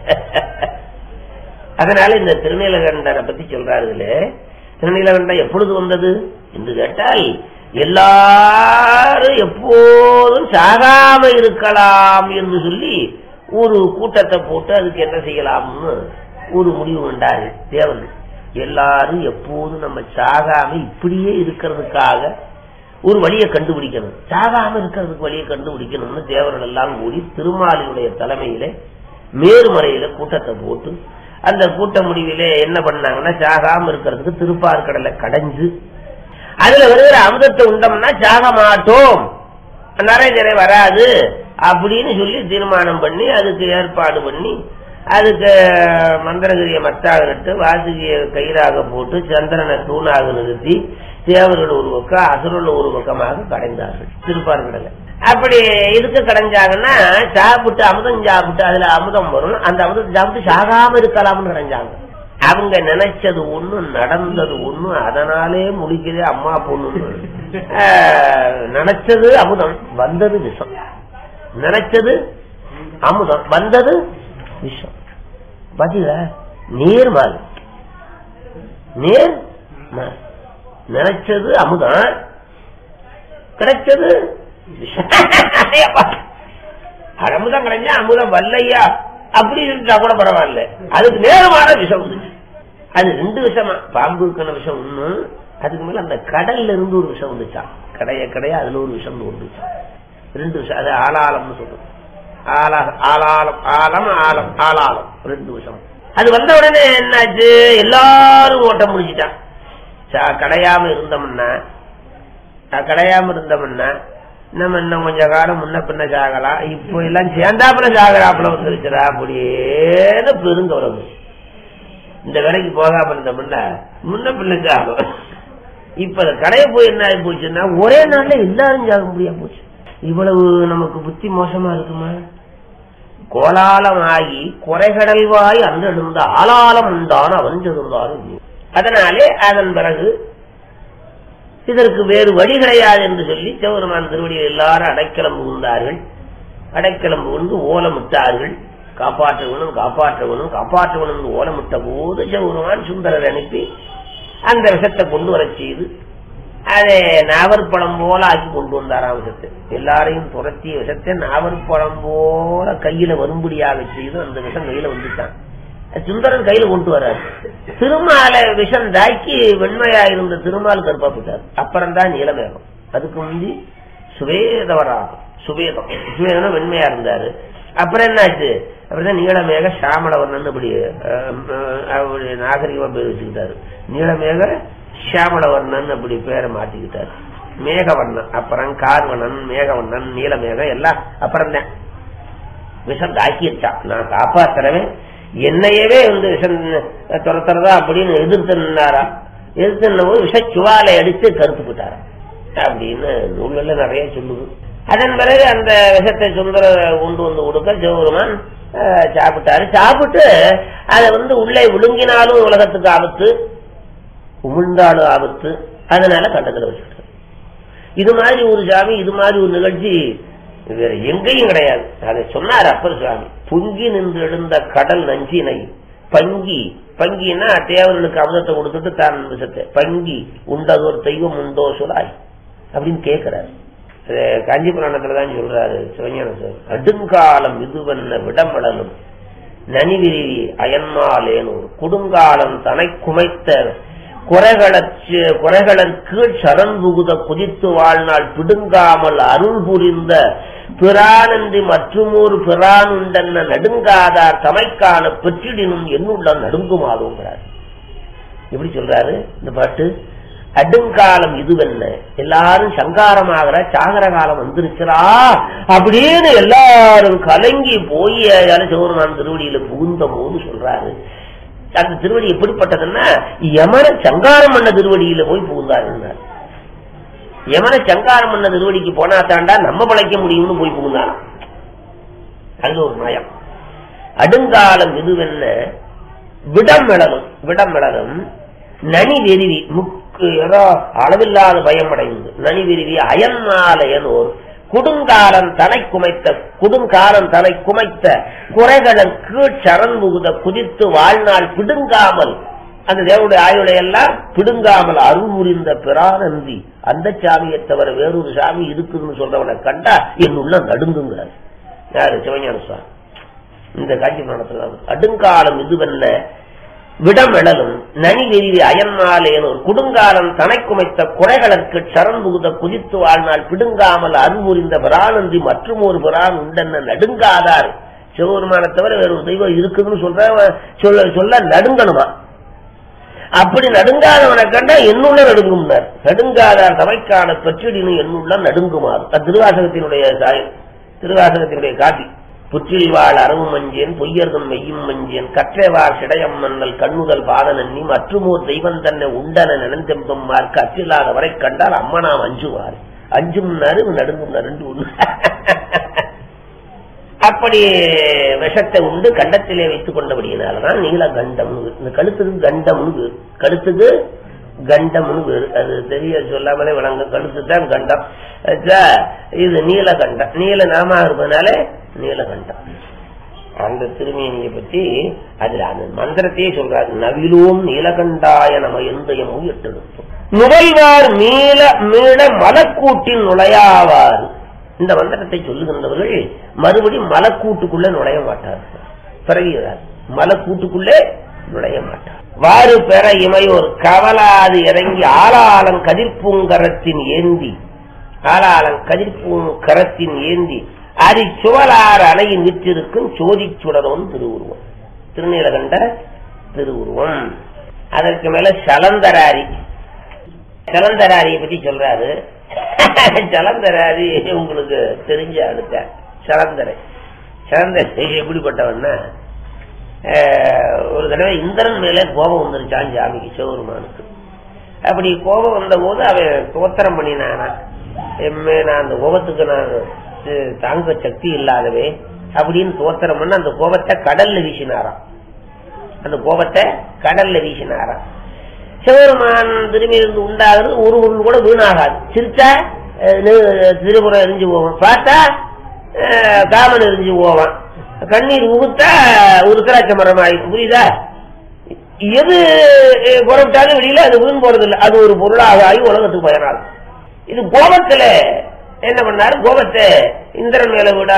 அதனால இந்த திருநீலகண்டனை பத்தி சொல்றாருங்களே திருநீலகண்டம் எப்பொழுது வந்தது என்று கேட்டால் எல்லாரும் எப்போதும் சாகாம இருக்கலாம் என்று சொல்லி ஒரு கூட்டத்தை போட்டு அதுக்கு என்ன செய்யலாம்னு ஒரு முடிவு கொண்டாரு தேவன் எல்லாரும் எப்போதும் நம்ம சாகாம இப்படியே இருக்கிறதுக்காக ஒரு வழியை கண்டுபிடிக்கணும் சாகாம இருக்கிறதுக்கு வழியை கண்டுபிடிக்கணும்னு தேவர்கள் எல்லாம் கூடி திருமாலினுடைய தலைமையில மேருமறையில கூட்டத்தை போட்டு அந்த கூட்ட முடிவிலே என்ன பண்ணாங்கன்னா சாகாம இருக்கிறதுக்கு திருப்பார்கடலை கடைஞ்சு அதுல வருகிற அமுதத்தை உண்டோம்னா சாக மாட்டோம் நிறைய நிறைய வராது அப்படின்னு சொல்லி தீர்மானம் பண்ணி அதுக்கு ஏற்பாடு பண்ணி அதுக்கு மந்திரகிரிய மத்தாக நட்டு வாசுகிய கயிறாக போட்டு சந்திரனை தூணாக நிறுத்தி தேவர்கள் ஒரு பக்கம் அசுரர்கள் ஒரு பக்கமாக கடைந்தார்கள் திருப்பார்கடலை அப்படி இதுக்கு கடைஞ்சாங்கன்னா சாப்பிட்டு அமுதம் சாப்பிட்டு அதுல அமுதம் வரும் அந்த அமுதம் சாப்பிட்டு சாகாம இருக்கலாம்னு கடைஞ்சாங்க அவங்க நினைச்சது ஒண்ணு நடந்தது ஒண்ணு அதனாலே முடிக்குது அம்மா பொண்ணு நினைச்சது அமுதம் வந்தது விஷம் நினைச்சது அமுதம் வந்தது விஷம் பாத்தீங்களா நேர் மாறு நேர் நினைச்சது அமுதம் கிடைச்சது அமுதம் கிடைஞ்சா அமுதம் வல்லையா அப்படி இருந்தா கூட பரவாயில்ல அதுக்கு நேரமான விஷம் வந்துச்சு அது ரெண்டு விஷமா பாம்பு இருக்கிற விஷம் ஒண்ணு அதுக்கு மேல அந்த கடல்ல இருந்து ஒரு விஷம் வந்துச்சான் கடைய கடைய அதுல ஒரு விஷம் வந்துச்சான் ரெண்டு விஷம் அது ஆளாளம்னு சொல்றது ஆளாலம் ஆலம் ஆலம் ஆளாலம் ரெண்டு விஷம் அது வந்த உடனே என்னாச்சு எல்லாரும் ஓட்ட முடிச்சிட்டான் கடையாம இருந்தோம்னா கடையாம இருந்தோம்னா நம்ம இன்னும் கொஞ்ச காலம் முன்ன பின்ன சாகலாம் இப்போ எல்லாம் சேர்ந்தாப்புல சாகராப்புல வந்துருச்சுடா அப்படியே பெருங்கவரம் இந்த வேலைக்கு போகாம இருந்தோம்னா முன்ன பின்ன சாகும் இப்ப கடையை போய் என்ன ஆகி போச்சுன்னா ஒரே நாள்ல எல்லாரும் சாக முடியாம போச்சு இவ்வளவு நமக்கு புத்தி மோசமா இருக்குமா கோலாலம் ஆகி குறைகடல்வாய் அன்றெழுந்த ஆளாலம் உண்டான அவன்றிருந்தாலும் அதனாலே அதன் பிறகு இதற்கு வேறு வழி கிடையாது என்று சொல்லி சிவபெருமான் திருவடியில் எல்லாரும் அடைக்கலம் புகுந்தார்கள் அடைக்கலம் புகுந்து ஓலமிட்டார்கள் காப்பாற்றவனும் காப்பாற்றவனும் காப்பாற்றவனும் ஓலமிட்ட போது சிவபெருமான் சுந்தரர் அனுப்பி அந்த விஷத்தை கொண்டு வர செய்து அதை நாவற்பழம் போல ஆக்கி கொண்டு வந்தாராம் விஷத்தை எல்லாரையும் துரத்திய விஷத்தை நாவற்பழம் போல கையில வரும்படியாக செய்து அந்த விஷம் கையில வந்துட்டான் சுந்தரன் கையில கொண்டு வர்றாரு திருமால விஷம் தாக்கி வெண்மையா இருந்த திருமால் கருப்பாப்பிட்டார் அப்புறம் தான் நீலமேகம் அதுக்கு முந்தி சுவேதவராகும் சுவேதம் சுவேதம் வெண்மையா இருந்தாரு அப்புறம் என்னாச்சு அப்படிதான் நீளமேக சாமளவர்ணன் அப்படி நாகரிகமா பேர் வச்சுக்கிட்டாரு நீளமேக சியாமளவர்ணன் அப்படி பேரை மாத்திக்கிட்டாரு மேகவண்ணன் அப்புறம் கார்வண்ணன் மேகவண்ணன் நீலமேகம் எல்லாம் அப்புறம் தான் விஷம் தாக்கிருச்சான் நான் காப்பாத்துறவன் என்னையவே வந்து விஷம் துரத்துறதா அப்படின்னு எதிர்த்து நின்னாரா எதிர்த்து போது விஷச்சுவாலை அடித்து கருத்து போட்டாரா அப்படின்னு நூல்ல நிறைய சொல்லுது அதன் பிறகு அந்த விஷத்தை சுந்தர கொண்டு வந்து கொடுக்க சிவபெருமான் சாப்பிட்டாரு சாப்பிட்டு அதை வந்து உள்ளே விழுங்கினாலும் உலகத்துக்கு ஆபத்து உமிழ்ந்தாலும் ஆபத்து அதனால கண்டத்துல வச்சுட்டாரு இது மாதிரி ஒரு சாமி இது மாதிரி ஒரு நிகழ்ச்சி வேற எங்கேயும் கிடையாது அதை சொன்னார் அப்பர் சுவாமி பொங்கி நின்று எழுந்த கடல் நஞ்சினை பங்கி பங்கின்னா தேவர்களுக்கு அமிர்தத்தை கொடுத்துட்டு தான் விஷத்தை பங்கி உண்டதொரு தெய்வம் உண்டோ சொலாய் அப்படின்னு கேட்கிறாரு இது காஞ்சி புராணத்துல தான் சொல்றாரு சிவஞான சார் அடுங்காலம் இதுவென்ன விடமடலும் நனிவிரி அயன்மாலேனூர் கொடுங்காலம் தனை குமைத்த குறைகளச்சு குறைகளன் கீழ் சரண் புகுத குதித்து வாழ்நாள் பிடுங்காமல் அருள் புரிந்த பிரானன்றி மற்றுமொரு பிரான் உண்டென்ன நடுங்காதார் தமைக்கான பெற்றிடினும் என்னுள்ள நடுங்குமாறுங்கிறார் எப்படி சொல்றாரு இந்த பாட்டு அடுங்காலம் இதுவென்ன எல்லாரும் சங்காரமாகிற சாகர காலம் வந்துருச்சுரா அப்படின்னு எல்லாரும் கலங்கி போய் சிவருமான் திருவடியில புகுந்த போது சொல்றாரு அந்த திருவடி எப்படிப்பட்டதுன்னா யமன சங்காரம் பண்ண திருவடியில போய் புகுந்தாருன்னா யமன சங்காரம் பண்ண திருவடிக்கு போனா தாண்டா நம்ம பழைக்க முடியும்னு போய் புகுந்தாராம் அது ஒரு நயம் அடுங்காலம் இதுவென்ன விடம் விடலும் விடம் விடலும் நனி வெறிவி முக்கு ஏதோ அளவில்லாத பயம் அடைந்து நனி வெறிவி அயன்மாலையனோர் குடுங்காலம் தலை குமைத்த குடுங்காலம் தலை குமைத்த குறைகளன் கீழ் சரண் புகுத குதித்து வாழ்நாள் பிடுங்காமல் அந்த தேவனுடைய ஆயுளை எல்லாம் பிடுங்காமல் அருள் புரிந்த பிரானன்றி அந்த சாமியை தவிர வேறொரு சாமி இருக்குதுன்னு சொல்றவனை கண்டா என் உள்ள நடுங்குங்கிறார் யாரு சிவஞான சுவாமி இந்த காட்சி புராணத்துல அடுங்காலம் இதுவல்ல விடமெழலும் நனி வெறிவி அயன்மாலேனோர் குடுங்காலம் தனைக்குமைத்த குறைகளுக்கு சரண் புகுத குதித்து வாழ்நாள் பிடுங்காமல் அருள்புரிந்த பிரானன்றி மற்றும் ஒரு பிரான் உண்டென்ன நடுங்காதார் சிவபெருமான தவிர வேற ஒரு தெய்வம் இருக்குதுன்னு சொல்ற சொல்ல சொல்ல நடுங்கணுமா அப்படி நடுங்காதவனை கண்டா என்னுள்ள நடுங்கும்னார் நடுங்காதார் சபைக்கான பெற்றிடினும் என்னுள்ள நடுங்குமாறு அது திருவாசகத்தினுடைய சாயம் திருவாசகத்தினுடைய காப்பி புற்றில் வாழ் அரவு மஞ்சேன் பொய்யர்தம் மெய்யும் மஞ்சேன் கற்றேவார் சிடையம் மன்னல் கண்ணுதல் பாதனன்னி மற்றுமோர் தெய்வம் தன்னை உண்டன நினைந்தெம்பம்மார் கற்றில்லாத வரை கண்டால் அம்மனாம் அஞ்சுவார் அஞ்சும்னாரு நடுங்கும் ரெண்டு ஒண்ணு அப்படி விஷத்தை உண்டு கண்டத்திலே வைத்துக் கொண்டபடியினாலதான் நீலகண்டம் இந்த கழுத்துக்கு கண்டம்னு பேரு கழுத்துக்கு கண்டம்னு பேரு அது தெரிய சொல்லாமலே விளங்க கழுத்து தான் கண்டம் ஆச்சா, இது நீலகண்டம் நீல நாமா இருப்பதனால நீலகண்டம் அந்த திருமேனியை பற்றி அதுல அந்த மந்திரத்தையே சொல்றாரு நவிலோம் நீலகண்டாய நம எந்தயமும் எட்டெடுத்தோம் நுழைவார் மீள மீள மலக்கூட்டில் நுழையாவார் இந்த மந்திரத்தை சொல்லுகின்றவர்கள் மறுபடி மலக்கூட்டுக்குள்ள நுழைய மாட்டார்கள் பிறகுகிறார் மலக்கூட்டுக்குள்ளே நுழைய மாட்டார் வாறு பெற இமையோர் கவலாது இறங்கி ஆளாளம் கதிர்பூங்கரத்தின் ஏந்தி ஆளாளம் கதிர்பூங்கரத்தின் ஏந்தி அரி சுவலார் அணையின் விற்றிருக்கும் சோதி சுடரோன் திருவுருவம் திருநீலகண்ட திருவுருவம் அதற்கு மேல சலந்தராரி சலந்தராரியை பத்தி சொல்றாரு சலந்தராரி உங்களுக்கு தெரிஞ்ச அடுத்த சலந்தரை சலந்தரை எப்படிப்பட்டவன்னா அஹ், ஒரு தடவை இந்திரன் மேலே கோபம் வந்துருச்சான் ஜாமிக்கு சிவபெருமானுக்கு அப்படி கோபம் வந்த போது அவன் தோத்திரம் பண்ணினானா எம்மே நான் அந்த கோபத்துக்கு நான் அஹ், தாங்க சக்தி இல்லாதவே அப்படின்னு தோத்திரம் பண்ண அந்த கோபத்தை கடல்ல வீசினாராம் அந்த கோபத்தை கடல்ல வீசினாராம் சிவபெருமான் திரும்பி இருந்து உண்டாகிறது ஒரு பொருள் கூட வீணாகாது சிரிச்சா அஹ், நெ- திருபுரம் எரிஞ்சு போவான் பார்த்தா அஹ், காமன் எரிஞ்சு போவான் கண்ணீர் உகுத்தா ஒரு திராட்ச மரம் ஆயிடும் புரியுதா எது அஹ், புறப்பட்டாலும் வெளியில அது வீண் போறது இல்லை அது ஒரு பொருளாக ஆகி உலகத்துக்கு பயனாகும் இது கோபத்துல என்ன பண்ணாரு கோபத்தை இந்திரன் மேல விட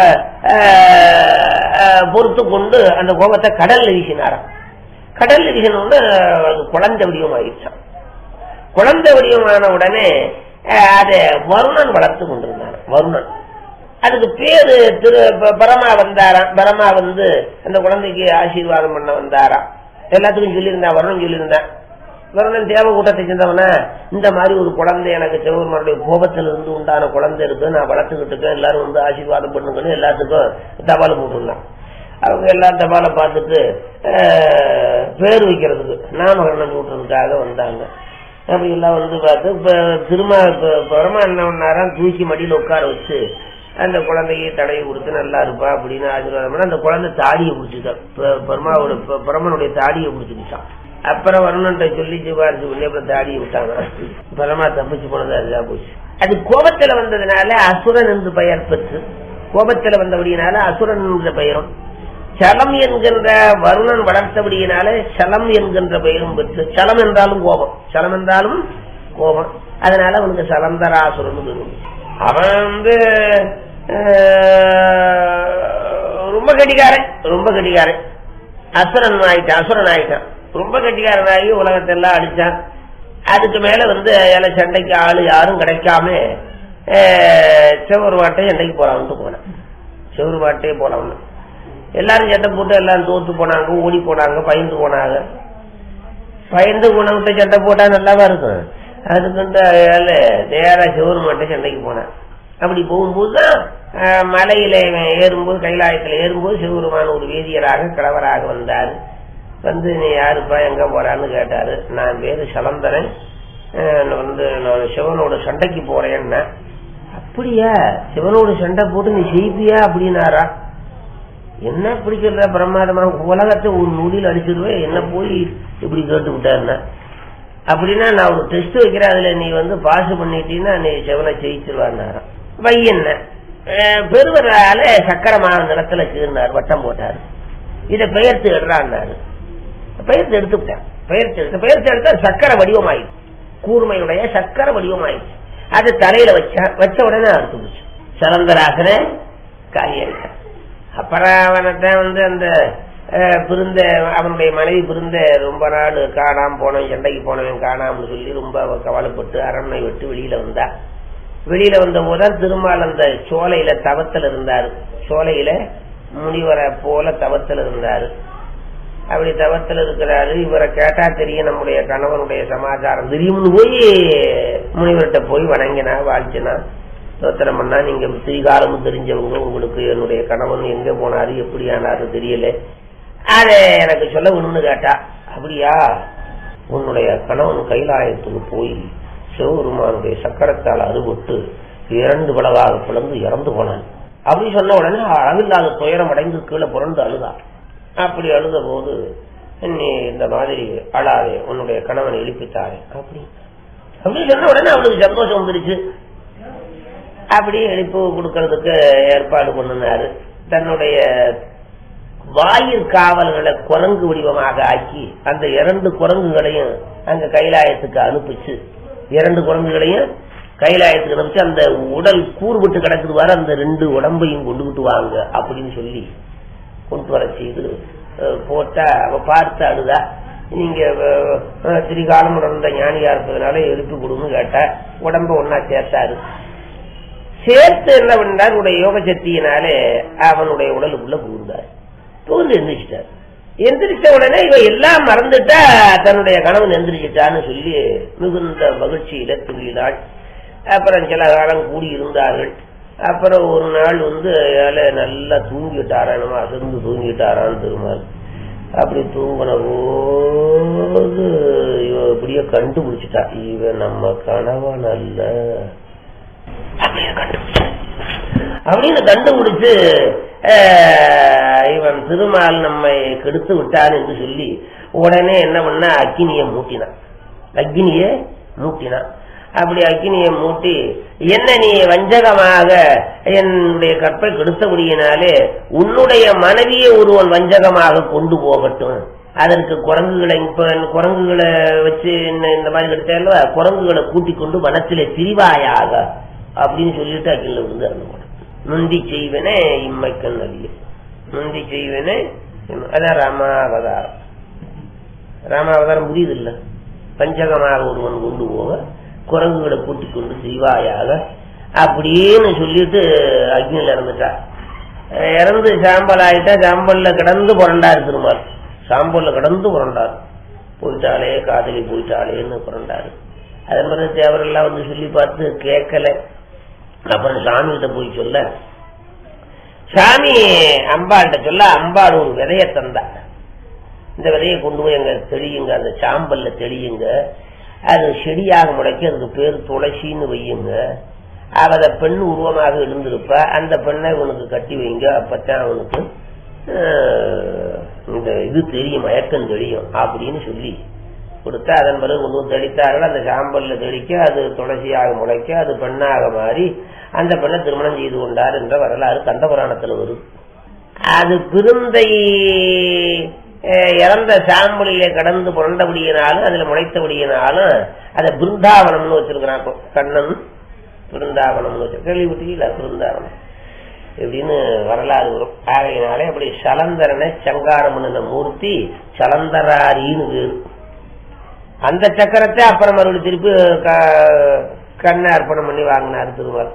பொறுத்து கொண்டு அந்த கோபத்தை கடல்ல வீசினாராம் கடல்ல வீசினோன்னு அது குழந்தை வடிவம் ஆயிடுச்சான் குழந்தை வடிவமான உடனே அஹ், அதை வருணன் வளர்த்து கொண்டிருந்தான் வருணன் அதுக்கு பேரு திரு ப- பரமா வந்தாராம் பரமா வந்து அந்த குழந்தைக்கு ஆசீர்வாதம் பண்ண வந்தாராம் எல்லாத்துக்கும் சொல்லியிருந்தான் வருணன் சொல்லியிருந்தான் வருணன் தேவ கூட்டத்தை சேர்ந்தவனா இந்த மாதிரி ஒரு குழந்தை எனக்கு சிவபெருமானுடைய கோபத்துல இருந்து உண்டான குழந்தை இருக்கு நான் வளர்த்துக்கிட்டு இருக்கேன் எல்லாரும் வந்து ஆசீர்வாதம் பண்ணுங்கன்னு எல்லாத்துக்கும் தபால் போட்டுருந்தான் அவங்க எல்லா தபாலை பார்த்துட்டு அஹ், பேர் வைக்கிறதுக்கு நாமகரணம் கூட்டுறதுக்காக வந்தாங்க அப்படி எல்லாம் வந்து பார்த்து இப்ப திரும்ப இப்ப பரமா என்ன பண்ணாராம் தூக்கி மடியில உட்கார வச்சு அந்த குழந்தைக்கு தடவி கொடுத்து நல்லா இருப்பா அப்படின்னு ஆசீர்வாதம் பண்ண அந்த குழந்தை தாடியை பிடிச்சிட்டான் ப- பரமாவோட ப- பரமனுடைய தாடியை பிடிச்சிக்கிட்டான் அப்புறம் வருணன்ட்ட சொல்லி சிபாரிசு பண்ணி அப்புறம் தாடியை விட்டாங்க பரமா தப்பிச்சு போனதா இதா போச்சு அது கோபத்துல வந்ததுனால அசுரன் என்று பெயர் பெற்று கோபத்துல வந்தபடியினால அசுரன் என்ற பெயரும் சலம் என்கின்ற வருணன் வளர்த்தபடியினாலே சலம் என்கின்ற பெயரும் பெற்று சலம் என்றாலும் கோபம் சலம் என்றாலும் கோபம் அதனால அவனுக்கு சலந்தராசுரன் வரும் அவன் வந்து அஹ், ரொம்ப கட்டிக்காரன் ரொம்ப கட்டிக்காரன் அசுரன் ஆயிட்டான் அசுரன் ஆயிட்டான் ரொம்ப கட்டிக்காரனாகி உலகத்தை எல்லாம் அடிச்சான் அதுக்கு மேல வந்து ஏல சண்டைக்கு ஆளு யாரும் கிடைக்காம சிவருவாட்டை சண்டைக்கு போறான்ட்டு போனான் சிவருவாட்டே போலாம் எல்லாரும் சட்டை போட்டு எல்லாரும் தோத்து போனாங்க ஓடி போனாங்க பயந்து போனாங்க பயந்து போனவங்கிட்ட சண்டை போட்டா நல்லாவா இருக்கும் அதுக்குன்ட்டு அயால நேரா சிவருமாட்டை சண்டைக்கு போனான் அப்படி போகும்போதுதான் அஹ், மலையில இவன் ஏறும்போது கைலாயத்துல ஏறும்போது சிவருமான ஒரு வேதியராக கிழவராக வந்தாரு வந்து நீ யாருப்பா எங்க போறான்னு கேட்டாரு நான் பேரு சலந்தரன் அஹ், நான் வந்து நான் சிவனோட சண்டைக்கு போறேன்னா அப்படியா சிவனோட சண்டை போட்டு நீ செய்வியா அப்படின்னாரா என்ன இப்படி சொல்ற பிரமாதமா உலகத்தை ஒரு நொடியில் அடிச்சிருவேன் என்ன போய் இப்படி கேட்டு விட்டாருன்னா அப்படின்னா நான் ஒரு டெஸ்ட் வைக்கிறேன் அதுல நீ வந்து பாஸ் பண்ணிட்டீன்னா நீ சிவனை ஜெயிச்சிருவாருனாராம் வையன்ன பெருவரால சக்கரமான நிலத்துல கீறினார் வட்டம் போட்டார் இதை பெயர்த்து எடுறான்னாரு பெயர்த்து எடுத்துக்கிட்டேன் பெயர்த்து எடுத்து பெயர்த்து எடுத்தா சக்கர வடிவமாயிடுச்சு கூர்மையுடைய சக்கர வடிவமாயிடுச்சு அது தலையில வச்சா வச்ச உடனே அறுத்து போச்சு சலந்தராசன காலியாயிட்டான் அப்புறம் அவனைத்தான் வந்து அந்த அஹ், பிருந்த அவனுடைய மனைவி பிருந்த ரொம்ப நாள் காணாம போனவன் சண்டைக்கு போனவன் காணாமன்னு சொல்லி ரொம்ப அவ கவலைப்பட்டு அரண்மனை விட்டு வெளியில வந்தா வெளியில வந்த போதுதான் திருமால் அந்த சோலையில தவத்தில் இருந்தாரு சோலையில முனிவரை போல தவத்தில் இருந்தாரு அப்படி தவத்தில் இருக்கிறாரு இவரை கேட்டா தெரியும் நம்முடைய கணவனுடைய சமாச்சாரம் தெரியும்னு போய் முனிவர்கிட்ட போய் வணங்கினா வாழ்த்தினா ஸ்தோத்திரம் பண்ணா நீங்க திரிகாலமும் தெரிஞ்சவங்க உங்களுக்கு என்னுடைய கணவன் எங்க போனாரு எப்படி ஆனாரு தெரியல அத எனக்கு சொல்ல ஒண்ணுன்னு கேட்டா அப்படியா உன்னுடைய கணவன் கைலாயத்துக்கு போய் சிவபெருமானுடைய சக்கரத்தால் அறுபட்டு இரண்டு பலவாக பிளந்து இறந்து போனான் அப்படி சொன்ன உடனே அளவில்லாத துயரம் அடைந்து கீழே புரண்டு அழுதார் அப்படி அழுத போது நீ இந்த மாதிரி அழாதே உன்னுடைய கணவனை எழுப்பித்தாரே அப்படி அப்படி சொன்ன உடனே அவளுக்கு சந்தோஷம் வந்துருச்சு அப்படி எழுப்பு கொடுக்கறதுக்கு ஏற்பாடு பண்ணினாரு தன்னுடைய வாயிற் காவல்களை குரங்கு வடிவமாக ஆக்கி அந்த இரண்டு குரங்குகளையும் அங்க கைலாயத்துக்கு அனுப்பிச்சு இரண்டு குரங்குகளையும் கைலாயத்துக்கு அனுப்பிச்சு அந்த உடல் கூறுபட்டு கிடக்குது வர அந்த ரெண்டு உடம்பையும் கொண்டுகிட்டு வாங்க அப்படின்னு சொல்லி கொண்டு வர செய்து அஹ், போட்டா அவ பார்த்து அழுதா நீங்க அஹ், அஹ், திரிகாலம் உணர்ந்த ஞானியா இருப்பதனால எழுப்பி கொடுன்னு கேட்டா உடம்ப ஒன்னா சேர்த்தாரு சேர்த்து என்ன பண்ணார் உடைய யோக சக்தியினாலே அவனுடைய உடலுக்குள்ள புகுந்தார் புகுந்து எந்திரிச்சிட்டார் எந்திரிச்ச உடனே இவ எல்லாம் மறந்துட்டா தன்னுடைய கணவன் எந்திரிச்சிட்டான்னு சொல்லி மிகுந்த மகிழ்ச்சியில துள்ளினாள் அப்புறம் சில காலம் கூடி இருந்தார்கள் அப்புறம் ஒரு நாள் வந்து ஏழை நல்லா தூங்கிட்டாரானமா அசந்து தூங்கிட்டாரான்னு திருமால் அப்படி தூங்கின போது இவ இப்படியே கண்டுபிடிச்சிட்டா இவன் நம்ம கணவன் அல்ல அப்படியே கண்டுபிடிச்சு அப்படின்னு கண்டுபிடிச்சு அஹ், இவன் திருமால் நம்மை கெடுத்து விட்டான் என்று சொல்லி உடனே என்ன பண்ண அக்கினியை மூட்டினான் அக்கினியை மூட்டினான் அப்படி அக்கினியை மூட்டி என்ன நீ வஞ்சகமாக என்னுடைய கற்பை கெடுத்தபடியினாலே உன்னுடைய மனைவியை ஒருவன் வஞ்சகமாக கொண்டு போகட்டும் அதற்கு குரங்குகளை இப்ப குரங்குகளை வச்சு இந்த- இந்த மாதிரி கெடுத்தா குரங்குகளை கூட்டிக் கொண்டு வனத்திலே திரிவாயாக அப்படின்னு சொல்லிட்டு அக்கில விழுந்து இறந்து போனான் முந்தி செய்வனே இம்மைக்கண் நதிய முந்தி செய்வனே இம்ம- அதான் ராமாவதாரம் ராமாவதாரம் புரியுது இல்ல பஞ்சகமாக ஒருவன் கொண்டு போக குரங்குகளை கூட்டிக் கொண்டு செய்வாயாக அப்படின்னு சொல்லிட்டு அக்னியில இறந்துட்டா அஹ் இறந்து சாம்பல் ஆயிட்டா சாம்பல்ல கிடந்து புரண்டாரு திருமால் சாம்பல்ல கிடந்து புரண்டார் போயிட்டாலே காதலி போயிட்டாளேன்னு புரண்டாரு அதன் பிறகு தேவரெல்லாம் வந்து சொல்லி பார்த்து கேட்கல அப்புறம் சாமி கிட்ட போய் சொல்ல சாமி அம்பாள்கிட்ட சொல்ல அம்பாள் ஒரு விதைய தந்தா இந்த விதையை கொண்டு போய் அங்க தெளியுங்க அந்த சாம்பல்ல தெளியுங்க அது செடியாக முளைக்க அதுக்கு பேர் துளசின்னு வையுங்க அவ அதை பெண் உருவமாக எழுந்திருப்பா அந்த பெண்ணை இவனுக்கு கட்டி வைங்க அப்பத்தான் அவனுக்கு ஆஹ், இந்த இது தெரியும் மயக்கம் தெரியும் அப்படின்னு சொல்லி கொடுத்தா அதன் பிறகு கொண்டு வந்து தெளித்தார்கள் அந்த சாம்பல்ல தெளிக்க அது துளசியாக முளைக்க அது பெண்ணாக மாறி அந்த பெண்ணை திருமணம் செய்து கொண்டார் என்ற வரலாறு கந்த புராணத்துல வரும் அது பிருந்தை அஹ், இறந்த சாம்பலிலே கடந்து புரண்டபடியினாலும் அதுல முளைத்தபடியினாலும் அதை பிருந்தாவனம்னு வச்சிருக்கிறான் இப்போ. கண்ணன் பிருந்தாவனம்னு வச்சு கேள்விப்பட்டீங்களா பிருந்தாவனம் இப்படின்னு வரலாறு வரும் ஆகையினாலே அப்படி சலந்தரனை சங்காரமன மூர்த்தி சலந்தராரின்னு பேரு அந்த சக்கரத்தை அப்புறம் மறுபடியும் திருப்பி க- கண்ணை அர்ப்பணம் பண்ணி வாங்கினார் திருவார்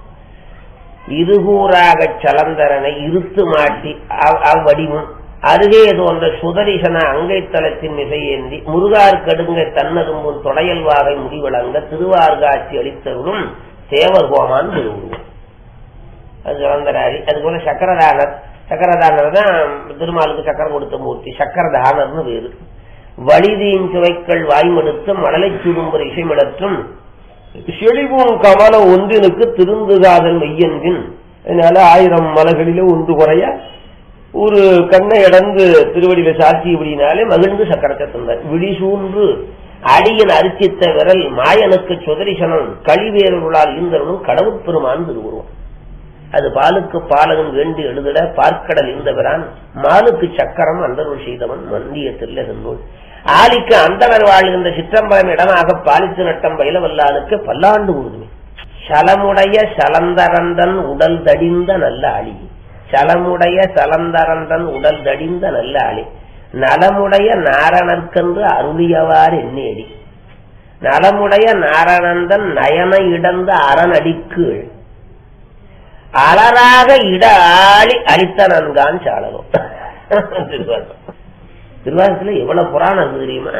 இருகூறாக சலந்தரனை இருத்து மாட்டி அவ்- அவ்வடிவும் அருகே தோன்ற சுதரிசன அங்கைத்தலத்தின் மிசையேந்தி முருகார் கடுங்க தன்னதும்பும் தொடையல் வாகை முடிவழங்க திருவார்காட்சி அளித்தவரும் தேவர் கோமான் திருவுருவம் அது சலந்தராரி அது போல சக்கரதானர் சக்கரதானர் தான் திருமாலுக்கு சக்கரம் கொடுத்த மூர்த்தி சக்கரதானர்னு வேறு வலிதீன் சுவைக்கள் வாய்மடுத்து மடலை சுடும்பர் இசைமிடற்றும் செழிவும் கமல ஒன்றினுக்கு திருந்துகாதல் மெய்யன்பின் அதனால ஆயிரம் மலர்களிலே ஒன்று குறைய ஒரு கண்ணை இடந்து திருவடியில சாட்சி இப்படினாலே மகிழ்ந்து சக்கரத்தை தந்தார் விழிசூன்று அடியின் அரிசித்த விரல் மாயனுக்கு சுதரிசனம் கழிவேறுகளால் இருந்தவனும் கடவுட் பெருமான் திருவுருவம் அது பாலுக்கு பாலகன் வேண்டி எழுதிட பார்க்கடல் இருந்தவரான் மாலுக்கு சக்கரம் அந்தருள் செய்தவன் மந்திய தில்லகன்னூல் ஆலிக்கு அந்தவர் வாழ்கின்ற சிற்றம்பலம் இடமாக பாலித்து நட்டம் பயிலவல்லானுக்கு பல்லாண்டு உறுதுமே சலமுடைய சலந்தரந்தன் உடல் தடிந்த நல்ல அழி சலமுடைய சலந்தரந்தன் உடல் தடிந்த நல்ல அழி நலமுடைய நாரணர்க்கென்று அருளியவார் எண்ணேடி நலமுடைய நாரணந்தன் நயன இடந்த அரணடிக்கீழ் அலராக இட ஆளி அளித்த நன்கான் சாளரும் திருவாரூர் திருவாரூரத்துல எவ்வளவு புராணம் இருக்கு தெரியுமா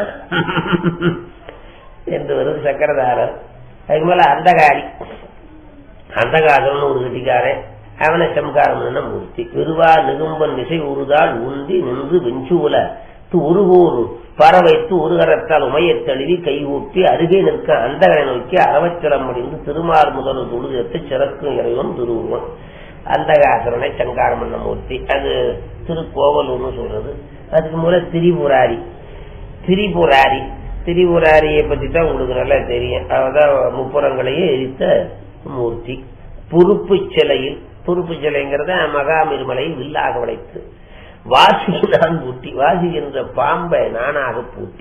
என்று வருது சக்கரதாரர் அதுக்கு மேல அந்தகாரி அந்தகாரம்னு ஒரு கட்டிக்காரன் அவனை சம்காரம் மூர்த்தி பெருவா நிகும்பன் விசை உருதால் உந்தி நின்று வெஞ்சுல உருகூறு பறவைத்து உருகரத்தால் உமையத் தழுவி கைகூட்டி அருகே நிற்க அந்தகனை நோக்கி அறவச்சலம் முடிந்து திருமார் முதல் தொழுகத்தை சிறக்கும் இறைவன் திருவுருவன் அந்தகாசுரனை சங்காரமண்ண மூர்த்தி அது திருக்கோவலூர்னு சொல்றது அதுக்கு மூல திரிபுராரி திரிபுராரி திரிபுராரியை பத்தி தான் உங்களுக்கு நல்லா தெரியும் அவதான் முப்புறங்களையே எரித்த மூர்த்தி பொறுப்பு சிலையில் பொறுப்பு சிலைங்கிறத மகாமிருமலையில் வில்லாக வளைத்து வாசியினால் பூட்டி வாசிக்கின்ற பாம்பை நானாக பூட்டி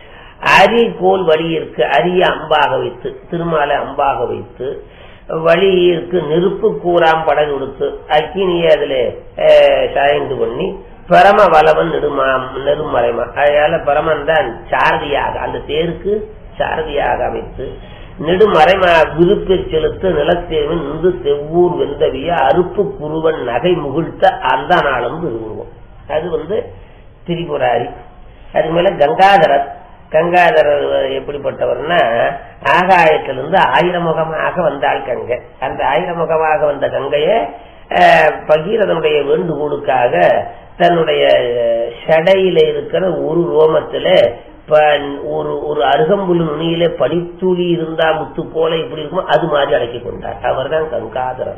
அரி கோல் வழியிற்கு அரிய அம்பாக வைத்து திருமாலை அம்பாக வைத்து வழியிற்கு நெருப்பு கூறாம் படகு கொடுத்து அக்கினியை அதுல அஹ், சாய்ந்து பண்ணி பரம வளவன் நெடுமா நெடுமறைமா அதனால பரமன் தான் சாரதியாக அந்த தேருக்கு சாரதியாக அமைத்து நெடுமறைமா விருப்பை செலுத்த நிலத்தேவன் இந்து செவ்வூர் வெந்தவிய அறுப்பு குருவன் நகை முகிழ்த்த அந்த நாளும் திருவுருவம் அது வந்து திரிபுராரி அது மேல கங்காதரர் கங்காதரர் எப்படிப்பட்டவர்னா ஆகாயத்திலிருந்து ஆயிரம் முகமாக வந்தாள் கங்கை அந்த ஆயிரம் முகமாக வந்த கங்கைய அஹ், பகீரதனுடைய வேண்டுகோளுக்காக தன்னுடைய அஹ், சடையில இருக்கிற ஒரு ரோமத்துல ப- ஒரு ஒரு அருகம்புல் நுனியில படித்துளி இருந்தா முத்து போல இப்படி இருக்குமோ அது மாதிரி அடக்கி கொண்டார் அவர்தான் கங்காதரர்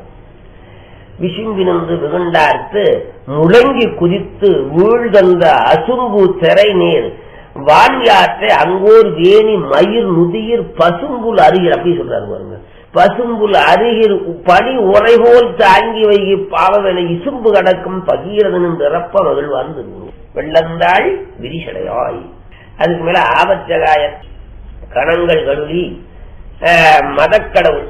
விசும்பினந்து வெகுண்டார்த்து முழங்கி குதித்து வீழ்தந்த அசும்பு திரை நேர் வான்யாற்றை அங்கோர் வேணி மயிர் நுதியிர் பசும்புல் அருகில் அப்படி சொல்றாரு பாருங்க பசும்புல் அருகில் பனி உரைபோல் தாங்கி வைகி பாவவென இசும்பு கடக்கும் பகீரதனும் பிறப்ப மகிழ்வான் திருவுருவம் வெள்ளந்தாள் விரிசடையாய் அதுக்கு மேல ஆபச்சகாய கணங்கள் கழுவி அஹ், மதக்கடவுள்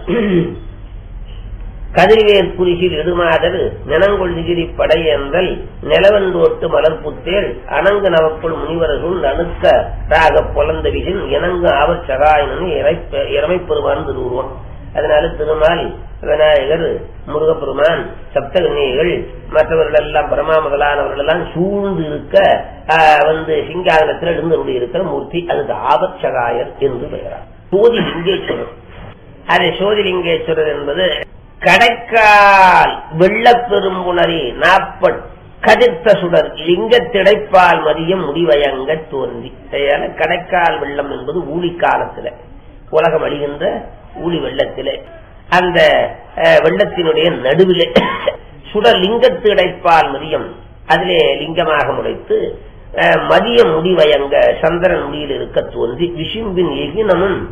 கதிர்வேல் குறிசில் இடுமாதல் நினங்கொள்கிரி படையேந்தல் நிலவந்தோட்டு மலர்புத்தேள் அணங்கு நவக்குள் முனிவர்கள் அணுக்க ராக பொலந்த விசின் இணங்கு ஆவர் சகாயனு இறமைப்பெருமான் திருவுருவம் அதனால திருமால் விநாயகர் முருகப்பெருமான் சப்தகன்னிகள் மற்றவர்கள் எல்லாம் பிரமா முதலானவர்கள் எல்லாம் சூழ்ந்து இருக்க ஆஹ், வந்து சிங்காதனத்தில் எழுந்தருளி இருக்கிற மூர்த்தி அதுக்கு ஆபத்சகாயர் என்று பெயரார் சோதிலிங்கேஸ்வரர் அது சோதிலிங்கேஸ்வரர் என்பது கடைக்கால் வெள்ளப்பெரும்புணரி நாப்பட் கதிர்த்த சுடர் லிங்கத்திடைப்பால் மதியம் முடிவயங்க தோன்றி அதனால கடைக்கால் வெள்ளம் என்பது ஊழி காலத்துல உலகம் அழிகின்ற ஊழி வெள்ளத்திலே அந்த அஹ், வெள்ளத்தினுடைய நடுவிலே சுடர் லிங்கத்திடைப்பால் மதியம் அதிலே லிங்கமாக முளைத்து அஹ், மதிய முடிவயங்க சந்திரன் முடியில் இருக்க தோன்றி விசும்பின் எகினமும்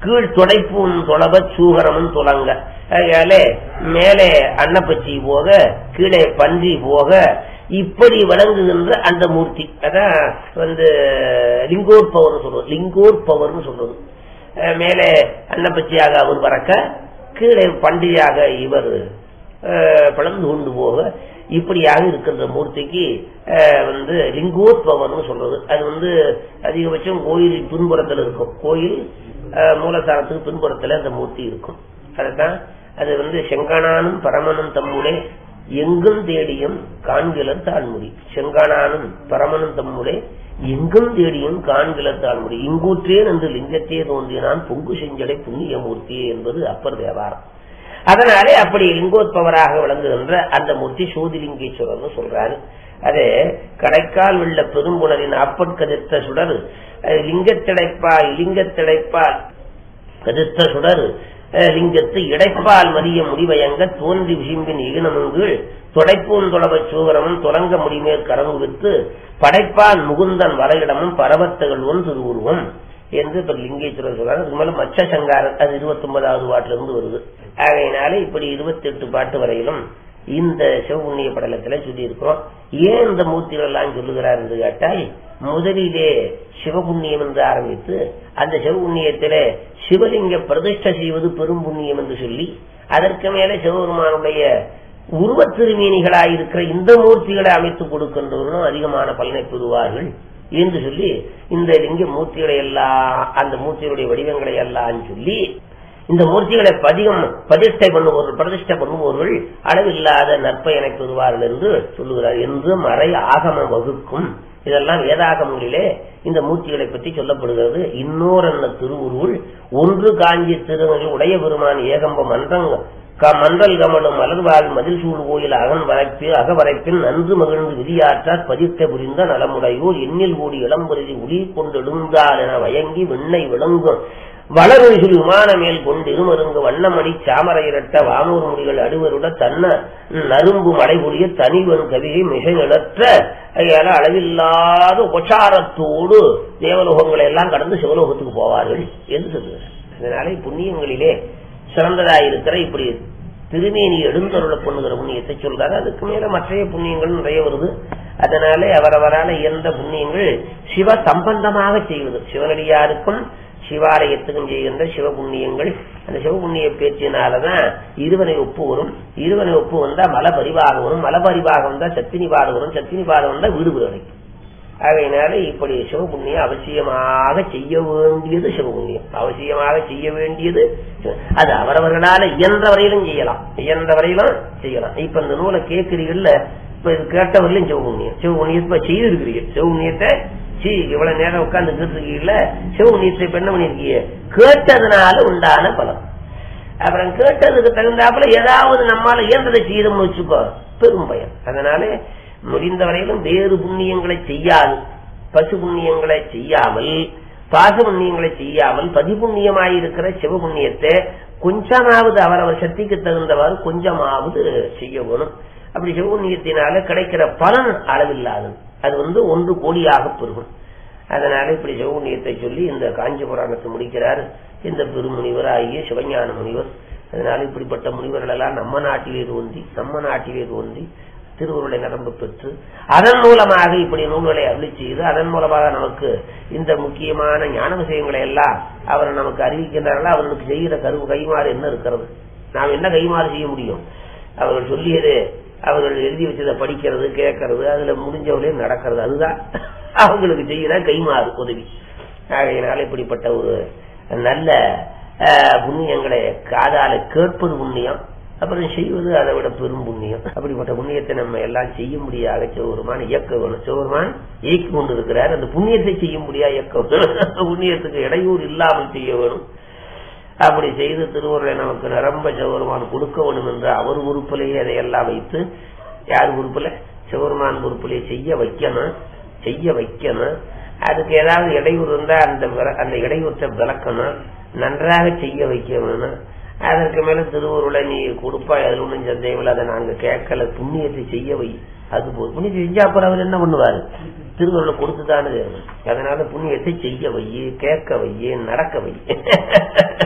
கீழ் துடைப்பும் தொலைவ சூகரமும் துலங்க அதனால மேலே அன்னப்பச்சி போக கீழே பன்றி போக இப்படி விளங்குகின்ற அந்த மூர்த்தி அதான் வந்து லிங்கோற்பவர்னு சொல்றது லிங்கோற்பவர்னு சொல்றது அஹ் மேலே அன்னப்பச்சியாக அவர் பறக்க கீழே பன்றியாக இவர் அஹ், பிளந்து கொண்டு போக இப்படியாக இருக்கின்ற மூர்த்திக்கு அஹ், வந்து லிங்கோத்பவம்னு சொல்றது அது வந்து அதிகபட்சம் கோயில் பின்புறத்தில் இருக்கும் கோயில் அஹ், மூலஸ்தானத்துக்கு பின்புறத்தில் அந்த மூர்த்தி இருக்கும் அதுதான் அது வந்து செங்கானானும் பரமனும் தம்முடைய எங்கும் தேடியும் காண்கிலர் தாழ்முடி செங்கானானும் பரமனும் தம்முடைய எங்கும் தேடியும் காண்கிலர் தாழ்முடி இங்கூற்றேன் என்று லிங்கத்தே தோன்றினான் பொங்கு செஞ்சடை புண்ணிய மூர்த்தியே என்பது அப்பர் தேவாரம் அதனாலே அப்படி லிங்கோத்பவராக விளங்குகின்ற அந்த மூர்த்தி சோதிலிங்கேஸ்வரர்னு சொல்றாரு அது கடைக்கால் உள்ள பெரும்புணரின் அப்பட்கதிர்த்த சுடர் அது லிங்கத்திடைப்பால் லிங்கத்திடைப்பால் கதிர்த்த சுடர் அஹ், லிங்கத்து இடைப்பால் மதிய முடிவயங்க தோன்றி விசிம்பின் இகினமுங்கள் தொடைப்பூன் தொலைவச் சூகரமும் தொடங்க முடிமேற் கரங்கு வித்து படைப்பான் முகுந்தன் வரையிடமும் பரவத்தகழ்வன் திருவுருவம் என்று இப்ப லிங்கேஸ்வரர் சொல்றாரு அதுக்கு மேல மச்ச சங்காரன் அது இருபத்தி ஒன்பதாவது பாட்டுல இருந்து வருது ஆகையினால இப்படி இருபத்தி எட்டு பாட்டு வரையிலும் இந்த சிவபுண்ணிய படலத்துல சொல்லி இருக்கிறோம் ஏன் இந்த மூர்த்திகள் எல்லாம் சொல்லுகிறார் என்று கேட்டால் முதலிலே சிவபுண்ணியம் என்று ஆரம்பித்து அந்த சிவபுண்ணியத்திலே சிவலிங்க பிரதிஷ்டை செய்வது பெரும் புண்ணியம் என்று சொல்லி அதற்கு மேலே சிவபெருமானுடைய உருவத் திருமீனிகளாயிருக்கிற இந்த மூர்த்திகளை அமைத்துக் கொடுக்கின்றவர்களும் அதிகமான பலனை பெறுவார்கள் என்று சொல்லி இந்த லிங்க மூர்த்திகளை எல்லாம் அந்த மூர்த்திகளுடைய வடிவங்களை எல்லாம் சொல்லி இந்த மூர்த்திகளை பதிகம் பிரதிஷ்டை பண்ணுபவர்கள் பிரதிஷ்டை பண்ணுபவர்கள் அளவில்லாத நற்பயனை பெறுவார்கள் என்று சொல்லுகிறார் என்று மறை ஆகம வகுக்கும் இதெல்லாம் வேதாகமங்களிலே இந்த மூர்த்திகளை பற்றி சொல்லப்படுகிறது இன்னோரன்ன திருவுருள் ஒன்று காஞ்சி திருமணி உடைய பெருமான் ஏகம்ப மன்றங்க க- மன்றல் கமலும் மலர்வாள் மதில் சூழ் கோயில் அகன் வரைப்பு அகவரைப்பின் நன்று மகிழ்ந்து விதியாற்றார் பதித்த புரிந்த நலமுடையோர் எண்ணில் கூடி இளம்புரதி உளி கொண்டெழுந்தால் என வயங்கி விண்ணை விளங்கும் வளரொழிகள் விமான மேல் கொண்டு இருமருங்கு வண்ணமணி சாமரை இரட்ட வானூர் முடிகள் அடுவருட தன்ன நரும்பு மலைபுரிய தனிவன் கவிகை மிக நிலற்ற அதையால அளவில்லாத உபச்சாரத்தோடு தேவலோகங்களை எல்லாம் கடந்து சிவலோகத்துக்கு போவார்கள் என்று சொல்லுகிறார் அதனால புண்ணியங்களிலே சிறந்ததாயிருக்கிற இப்படி திருமேனி எழுந்தருள பண்ணுகிற புண்ணியத்தை சொல்றாரு அதுக்கு மேல மற்றைய புண்ணியங்கள் நிறைய வருது அதனாலே அவரவரால எந்த புண்ணியங்கள் சிவ சம்பந்தமாக செய்வது சிவனடியாருக்கும் சிவாலயத்துக்கும் செய்கின்ற சிவ புண்ணியங்கள் அந்த சிவ புண்ணிய பேச்சினாலதான் இருவனை ஒப்பு வரும் இருவனை ஒப்பு வந்தா மல பரிவாகம் வரும் மல பரிவாகம் வந்தா சத்தினி பாடம் வரும் சத்தினி பாடம் வந்தா வீடு கிடைக்கும் ஆகையினால இப்படி சிவபுண்ணியம் அவசியமாக செய்ய வேண்டியது சிவபுண்ணியம் அவசியமாக செய்ய வேண்டியது சிவ- அது அவரவர்களால இயன்ற வரையிலும் செய்யலாம் இயன்ற வரையிலும் செய்யலாம் இப்ப இந்த நூலை கேட்கிறீங்கல்ல இப்ப இது கேட்டவரையிலும் சிவபுண்ணியம் சிவபுண்ணியத்தை இப்ப செய்திருக்கிறீங்க சிவபுண்ணியத்தை சி இவ்வளவு நேரம் உட்கார்ந்து கேட்டிருக்கீங்கல்ல சிவபுண்ணியத்தை இப்ப என்ன பண்ணிருக்கீங்க கேட்டதுனால உண்டான பலம் அப்புறம் கேட்டதுக்கு தகுந்தாப்புல ஏதாவது நம்மால இயன்றதை செய்தோம்னு வச்சுக்கோ பெரும் பயன் அதனால முடிந்த வரையிலும் வேறு புண்ணியங்களை செய்யாது பசு புண்ணியங்களை செய்யாமல் பாச புண்ணியங்களை செய்யாமல் பதிபுண்ணியமாயிருக்கிற சிவபுண்ணியத்தை கொஞ்சமாவது அவரவர் சக்திக்கு தகுந்தவாறு கொஞ்சமாவது செய்ய வேணும் அப்படி சிவபுண்ணியத்தினால கிடைக்கிற பலன் அளவில்லாதது அது வந்து ஒன்று கோடியாக பெருகும் அதனால இப்படி சிவபுண்ணியத்தை சொல்லி இந்த காஞ்சி புராணத்தை முடிக்கிறார் இந்த பெருமுனிவர் ஆகிய சிவஞான முனிவர் அதனால இப்படிப்பட்ட முனிவர்கள் எல்லாம் நம்ம நாட்டிலே தோன்றி நம்ம நாட்டிலே தோன்றி திருவுருளை நரம்பு பெற்று அதன் மூலமாக இப்படி நூல்களை அருளி செய்து அதன் மூலமாக நமக்கு இந்த முக்கியமான ஞான விஷயங்களை எல்லாம் அவர் நமக்கு அறிவிக்கின்றார்கள் அவர்களுக்கு செய்கிற கருவு கைமாறு என்ன இருக்கிறது நாம் என்ன கைமாறு செய்ய முடியும் அவர்கள் சொல்லியது அவர்கள் எழுதி வச்சதை படிக்கிறது கேட்கறது அதுல முடிஞ்சவர்களே நடக்கிறது அதுதான் அவங்களுக்கு செய்கிற கைமாறு உதவி ஆகையினால இப்படிப்பட்ட ஒரு நல்ல அஹ், புண்ணியங்களை காதால கேட்பது புண்ணியம் அப்புறம் செய்வது அதை விட பெரும் புண்ணியம் அப்படிப்பட்ட புண்ணியத்தை நம்ம எல்லாம் செய்ய முடியாத சிவபெருமான் இயக்க வேணும் சிவபெருமான் இயக்கி கொண்டு இருக்கிறார் அந்த புண்ணியத்தை செய்ய முடியாது இயக்க வேணும் புண்ணியத்துக்கு இடையூறு இல்லாமல் செய்ய வேணும் அப்படி செய்து திருவுருளை நமக்கு நிரம்ப சிவபெருமான் கொடுக்க வேணும் என்று அவர் உறுப்பிலேயே அதையெல்லாம் வைத்து யார் உறுப்புல சிவபெருமான் உறுப்பிலேயே செய்ய வைக்கணும் செய்ய வைக்கணும் அதுக்கு ஏதாவது இடையூறு இருந்தா அந்த விர- அந்த இடையூற்றை விளக்கணும் நன்றாக செய்ய வைக்க வேணும் அதற்கு மேல திருவுருளை நீ கொடுப்பாய் அதுல ஒன்றும் சந்தேகம் இல்லை அதை நாங்க கேட்கல புண்ணியத்தை செய்ய வை அது போதும் புண்ணியத்தை செஞ்சா அப்புறம் அவர் என்ன பண்ணுவாரு திருவுருளை கொடுத்துதானே அதனால புண்ணியத்தை செய்ய வை கேட்க வை நடக்க வை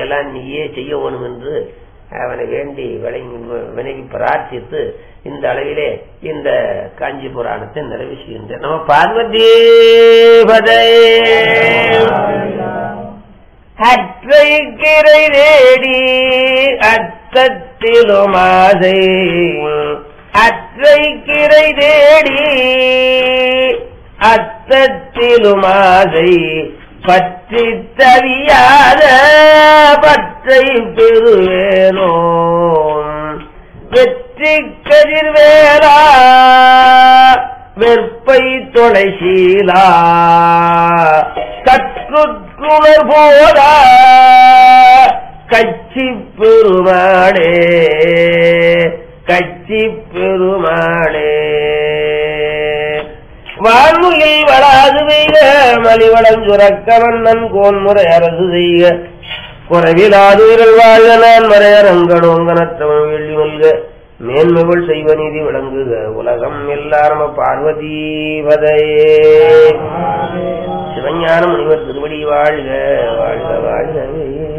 எல்லாம் நீயே செய்ய வேணும் என்று அவனை வேண்டி விளங்கி வினவி பிரார்த்தித்து இந்த அளவிலே இந்த காஞ்சி புராணத்தை நிறைவு செய்கின்ற நம்ம பார்வதி அற்றை கிரை தேடி அத்தத்திலும் ஆசை அற்றை கிரை தேடி அத்தத்திலும் ஆசை பற்றி தவியாத பற்றை பெறுவேனோ வெற்றி கதிர்வேலா வெற்பை தொலைசீலா கற்றுக்குணர் போதா கட்சி பெருமாளே கட்சி பெருமாளே வாழ்முகில் வளாது செய்க மலிவளம் சுரக்க மன்னன் கோன்முறை அரசு செய்க குறைவிலாது விரல் வாழ்க நான் மறையரங்கடோங்கனத்தவன் வெள்ளி மல்க மேன்மைகள் செய்வ நீதி விளங்குக உலகம் எல்லாரும் பார்வதி பதையே சிவஞான முனிவர் திருவடி வாழ்க வாழ்க வாழ்க